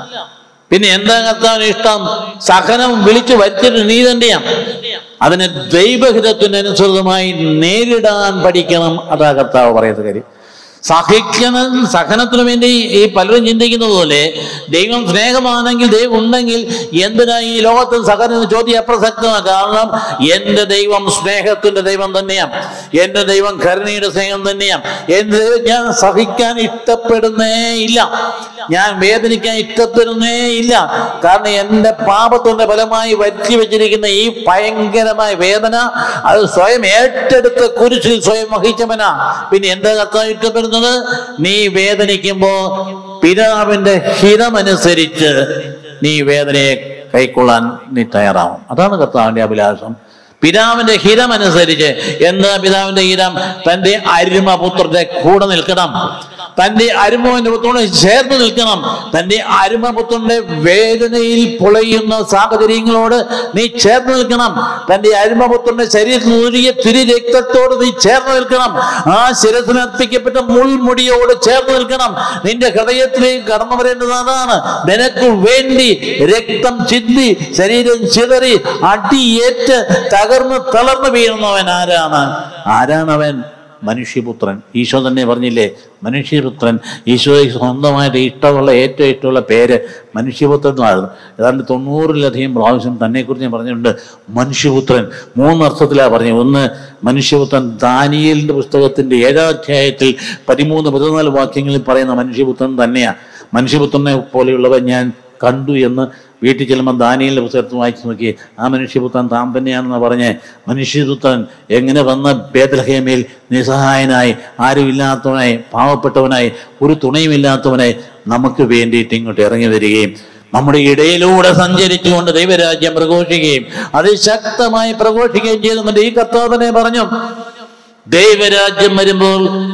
പിന്നെ എന്താ കർത്താവിന് ഇഷ്ടം സഹനം വിളിച്ചു വരുത്തിയിട്ട് നീ തന്നെയാണ് അതിനെ ദൈവഹിതത്തിനനുസൃതമായി നേരിടാൻ പഠിക്കണം അതാ കർത്താവ് പറയുന്ന കാര്യം സഹിക്കണ സഹനത്തിനു വേണ്ടി ഈ പലരും ചിന്തിക്കുന്നത് പോലെ ദൈവം സ്നേഹമാണെങ്കിൽ ദൈവം ഉണ്ടെങ്കിൽ എന്തിനാ ഈ ലോകത്തിൽ സഹനം എന്ന ചോദ്യം അപ്രസക്തമാണ് കാരണം എൻ്റെ ദൈവം സ്നേഹത്തിന്റെ ദൈവം തന്നെയാണ് എൻ്റെ ദൈവം കരുണയുടെ സ്നേഹം തന്നെയാണ് എൻ്റെ ദൈവം ഞാൻ സഹിക്കാൻ ഇഷ്ടപ്പെടുന്നേ ഇല്ല ഞാൻ വേദനിക്കാൻ ഇഷ്ടപ്പെടുന്നേ ഇല്ല കാരണം എൻ്റെ പാപത്തിന്റെ ഫലമായി വരുത്തി വെച്ചിരിക്കുന്ന ഈ ഭയങ്കരമായ വേദന അത് സ്വയം ഏറ്റെടുത്ത് കുരിശിൽ സ്വയം വഹിച്ചവനാ പിന്നെ എന്താ കർത്താവ് ഇഷ്ടപ്പെടുന്നത് നീ വേദനിക്കുമ്പോ പിതാവിന്റെ ഹിതമനുസരിച്ച് നീ വേദനയെ കൈക്കൊള്ളാൻ നീ തയ്യാറാവും അതാണ് കർത്താവിന്റെ അഭിലാഷം പിതാവിന്റെ ഹിതമനുസരിച്ച് എന്താ പിതാവിന്റെ ഹിതം തന്റെ അരുമപുത്രന്റെ കൂടെ നിൽക്കണം തന്റെ അരുമന്റെ പുത്രനോട് ചേർന്ന് നിൽക്കണം തന്റെ അരുമപുത്രന്റെ വേദനയിൽ പൊളയുന്ന സാഹചര്യങ്ങളോട് നീ ചേർന്ന് നിൽക്കണം തന്റെ അരുമപുത്രന്റെ ശരീരത്തിൽ ഒഴുകിയ തിരി രക്തത്തോട് നീ ചേർന്ന് നിൽക്കണം ആ ശിരസിന് അർപ്പിക്കപ്പെട്ട മുൾമുടിയോട് ചേർന്ന് നിൽക്കണം നിന്റെ ഹൃദയത്തിലേക്ക് കടന്നു വരേണ്ടത് അതാണ് നിനക്ക് വേണ്ടി രക്തം ചിന്തി ശരീരം ചിതറി അടിയേറ്റ് തകർന്ന് തളർന്നു വീഴുന്നവൻ ആരാണ് ആരാണവൻ മനുഷ്യപുത്രൻ ഈശോ തന്നെ പറഞ്ഞില്ലേ മനുഷ്യപുത്രൻ ഈശോയ്ക്ക് സ്വന്തമായിട്ട് ഇഷ്ടമുള്ള ഏറ്റവും ഇഷ്ടമുള്ള പേര് മനുഷ്യപുത്രൻ എന്നായിരുന്നു ഏതാണ്ട് തൊണ്ണൂറിലധികം പ്രാവശ്യം തന്നെക്കുറിച്ച് ഞാൻ പറഞ്ഞിട്ടുണ്ട് മനുഷ്യപുത്രൻ മൂന്നർത്ഥത്തിലാണ് പറഞ്ഞത് ഒന്ന് മനുഷ്യപുത്രൻ ദാനിയേലിന്റെ പുസ്തകത്തിന്റെ ഏഴാം അധ്യായത്തിൽ പതിമൂന്ന് പതിനാല് വാക്യങ്ങളിൽ പറയുന്ന മനുഷ്യപുത്രൻ തന്നെയാണ് മനുഷ്യപുത്രനെ പോലെയുള്ളവൻ ഞാൻ കണ്ടു എന്ന് വീട്ടിൽ ചെല്ലുമ്പോൾ ദാനിയലിന്റെ പുസ്തകത്തിൽ വായിച്ചു നോക്കി ആ മനുഷ്യപുത്രൻ താൻ തന്നെയാണെന്ന് പറഞ്ഞ് മനുഷ്യപുത്രൻ എങ്ങനെ വന്ന ബേദലഹേമയിൽ നിസ്സഹായനായി ആരുമില്ലാത്തവനായി പാവപ്പെട്ടവനായി ഒരു തുണയുമില്ലാത്തവനായി നമുക്ക് വേണ്ടിയിട്ട് ഇങ്ങോട്ട് ഇറങ്ങി വരികയും നമ്മുടെ ഇടയിലൂടെ സഞ്ചരിച്ചുകൊണ്ട് ദൈവരാജ്യം പ്രഘോഷിക്കുകയും അതിശക്തമായി പ്രഘോഷിക്കുകയും ചെയ്തുകൊണ്ട് ഈ കർത്താവ് തന്നെ പറഞ്ഞു ദൈവരാജ്യം വരുമ്പോൾ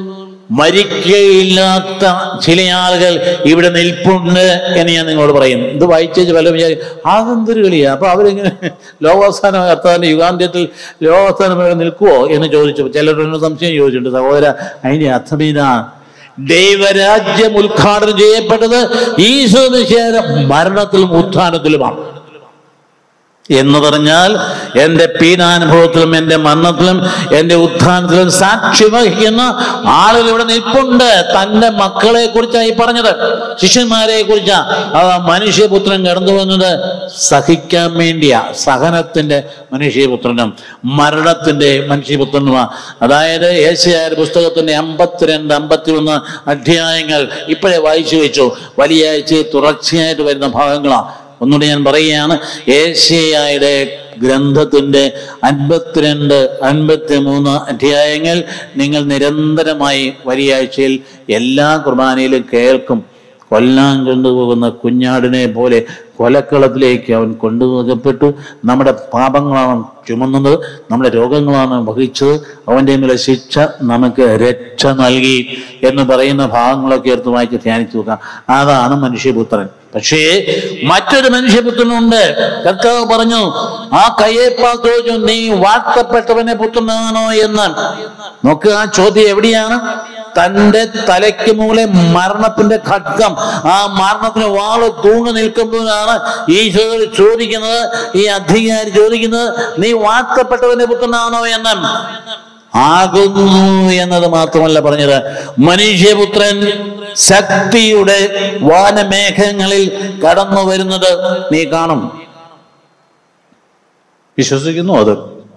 മരിക്കയില്ലാത്ത ചില ആളുകൾ ഇവിടെ നിൽപ്പുണ്ട് എന്ന് ഞാൻ നിങ്ങളോട് പറയും ഇത് വായിച്ചേച്ച് പല വിചാരിക്കും അതെന്തൊരു കളിയാ അപ്പൊ അവരിങ്ങനെ ലോകാവസാനം കർത്താവിന്റെ യുഗാന്ത്യത്തിൽ ലോകാവസാനം വരെ നിൽക്കുവോ എന്ന് ചോദിച്ചു ചിലരോട് സംശയം ചോദിച്ചിട്ടുണ്ട് സഹോദര അതിന്റെ അർത്ഥം ഇതാ ദൈവരാജ്യം ഉദ്ഘാടനം ചെയ്യപ്പെട്ടത് ഈശോ നിശേഷം മരണത്തിലും ഉത്ഥാനത്തിലുമാണ് എന്ന് പറഞ്ഞാൽ എൻ്റെ പീനാനുഭവത്തിലും എൻ്റെ മരണത്തിലും എൻ്റെ ഉത്ഥാനത്തിലും സാക്ഷി വഹിക്കുന്ന ആളുകൾ ഇവിടെ നിൽപ്പുണ്ട് തൻ്റെ മക്കളെ കുറിച്ചായി പറഞ്ഞത് ശിഷ്യന്മാരെ കുറിച്ചാ ആ മനുഷ്യപുത്രൻ കടന്നു വന്നത് സഹിക്കാൻ വേണ്ടിയാ സഹനത്തിന്റെ മനുഷ്യപുത്രനും മരണത്തിന്റെ മനുഷ്യപുത്രനുമാണ് അതായത് ഏഷ്യായ പുസ്തകത്തിന്റെ അമ്പത്തിരണ്ട് അമ്പത്തി ഒന്ന് അധ്യായങ്ങൾ ഇപ്പോഴേ വായിച്ചു വെച്ചു വലിയ ആഴ്ച തുടർച്ചയായിട്ട് വരുന്ന ഭാഗങ്ങളാണ് ഒന്നുകൂടി ഞാൻ പറയുകയാണ് ഏഷ്യയുടെ ഗ്രന്ഥത്തിന്റെ അൻപത്തിരണ്ട് അൻപത്തി മൂന്ന് അധ്യായങ്ങൾ നിങ്ങൾ നിരന്തരമായി വലിയാഴ്ചയിൽ എല്ലാ കുർബാനയിലും കേൾക്കും കൊല്ലാൻ കൊണ്ടുപോകുന്ന കുഞ്ഞാടിനെ പോലെ കൊലക്കളത്തിലേക്ക് അവൻ കൊണ്ടുപോകപ്പെട്ടു നമ്മുടെ പാപങ്ങളാണ് ചുമന്നത് നമ്മുടെ രോഗങ്ങളാണ് വഹിച്ചത് അവൻ്റെ മേലെ ശിക്ഷ നമുക്ക് രക്ഷ നൽകി എന്ന് പറയുന്ന ഭാഗങ്ങളൊക്കെ എടുത്ത് വായിച്ച് ധ്യാനിച്ചു നോക്കാം അതാണ് മനുഷ്യപുത്രൻ പക്ഷേ മറ്റൊരു മനുഷ്യപുത്രനുണ്ട് കർത്താവ് പറഞ്ഞു ആ കയ്യേപ്പാ ചോദിച്ചു നീ വാഴ്ത്തപ്പെട്ടവനെ പുത്രനാണോ എന്ന് നോക്കുക ആ ചോദ്യം എവിടെയാണ് തന്റെ തലയ്ക്ക് മുകളിൽ മരണത്തിന്റെ ഖഡ്ഗം ആ മരണത്തിന് വാള് തൂങ്ങി നിൽക്കുമ്പോഴാണ് ഈശോ ചോദിക്കുന്നത് ഈ അധികാരി ചോദിക്കുന്നത് നീ വാഴ്ത്തപ്പെട്ടവന്റെ പുത്രനാണോ എന്ന് ആകുന്നു എന്നത് മാത്രമല്ല പറഞ്ഞത് മനുഷ്യപുത്രൻ ശക്തിയുടെ വാനമേഘങ്ങളിൽ കടന്നു വരുന്നത് നീ കാണും വിശ്വസിക്കുന്നു അത്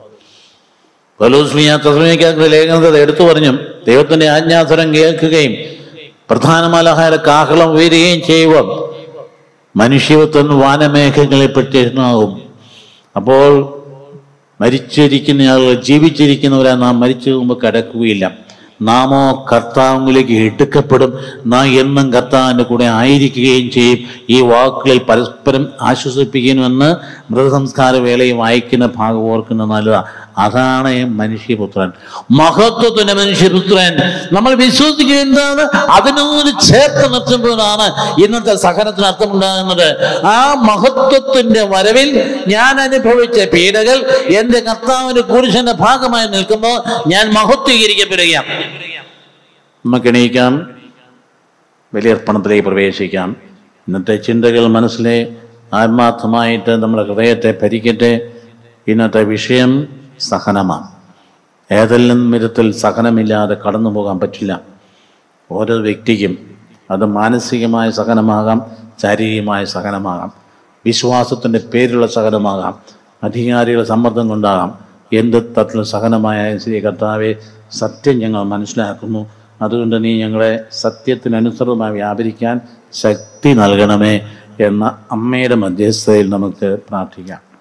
പലോസ്മിയാത്ര ലേഖനത്തിൽ എടുത്തു പറഞ്ഞും ദൈവത്തിന്റെ ആജ്ഞാസരം കേൾക്കുകയും പ്രധാനമലഹാര കാഹളം ഉയരുകയും ചെയ്യുമ്പോൾ മനുഷ്യത്വം വാനമേഘങ്ങളിൽ പ്രത്യക്ഷമാകും അപ്പോൾ മരിച്ചിരിക്കുന്ന ആളുകൾ ജീവിച്ചിരിക്കുന്നവരെ നാം മരിച്ചു മുമ്പ് കിടക്കുകയില്ല നാമോ കർത്താവിലേക്ക് എടുക്കപ്പെടും നാം എന്നും കർത്താവിൻ്റെ കൂടെ ആയിരിക്കുകയും ചെയ്യും ഈ വാക്കുകളിൽ പരസ്പരം ആശ്വസിപ്പിക്കണമെന്ന് മൃതസംസ്കാര വേളയിൽ വായിക്കുന്ന ഭാഗം ഓർക്കുന്ന നല്ലതാണ് അതാണ് മനുഷ്യപുത്രൻ മഹത്വത്തിന്റെ മനുഷ്യപുത്രൻ നമ്മൾ വിശ്വസിക്കുക എന്താണ് അതിനോട് ചേർത്ത് നിർത്തുമ്പോഴാണ് ഇന്നത്തെ സഹനത്തിന് അർത്ഥമുണ്ടാകുന്നത് ആ മഹത്വത്തിന്റെ വരവിൽ ഞാൻ അനുഭവിച്ച പീഡകൾ എന്റെ കർത്താവിന്റെ കുരിശന്റെ ഭാഗമായി നിൽക്കുമ്പോൾ ഞാൻ മഹത്വീകരിക്കപ്പെടുകയാണ് നമുക്ക് എണീക്കാം ബലിയർപ്പണത്തിലേക്ക് പ്രവേശിക്കാം ഇന്നത്തെ ചിന്തകൾ മനസ്സിലെ ആത്മാർത്ഥമായിട്ട് നമ്മുടെ ഹൃദയത്തെ ഭരിക്കട്ടെ ഇന്നത്തെ വിഷയം സഹനമാണ് ഏതെല്ലാം വിധത്തിൽ സഹനമില്ലാതെ കടന്നു പോകാൻ പറ്റില്ല ഓരോ വ്യക്തിക്കും അത് മാനസികമായ സഹനമാകാം ശാരീരികമായ സഹനമാകാം വിശ്വാസത്തിൻ്റെ പേരിലുള്ള സഹനമാകാം അധികാരികളുടെ സമ്മർദ്ദം കൊണ്ടാകാം എന്ത് തരത്തിലുള്ള സഹനമായ ശ്രീ കർത്താവെ സത്യം ഞങ്ങൾ മനസ്സിലാക്കുന്നു അതുകൊണ്ട് നീ ഞങ്ങളെ സത്യത്തിനനുസൃതമായി വ്യാപരിക്കാൻ ശക്തി നൽകണമേ എന്ന അമ്മയുടെ മധ്യസ്ഥതയിൽ നമുക്ക് പ്രാർത്ഥിക്കാം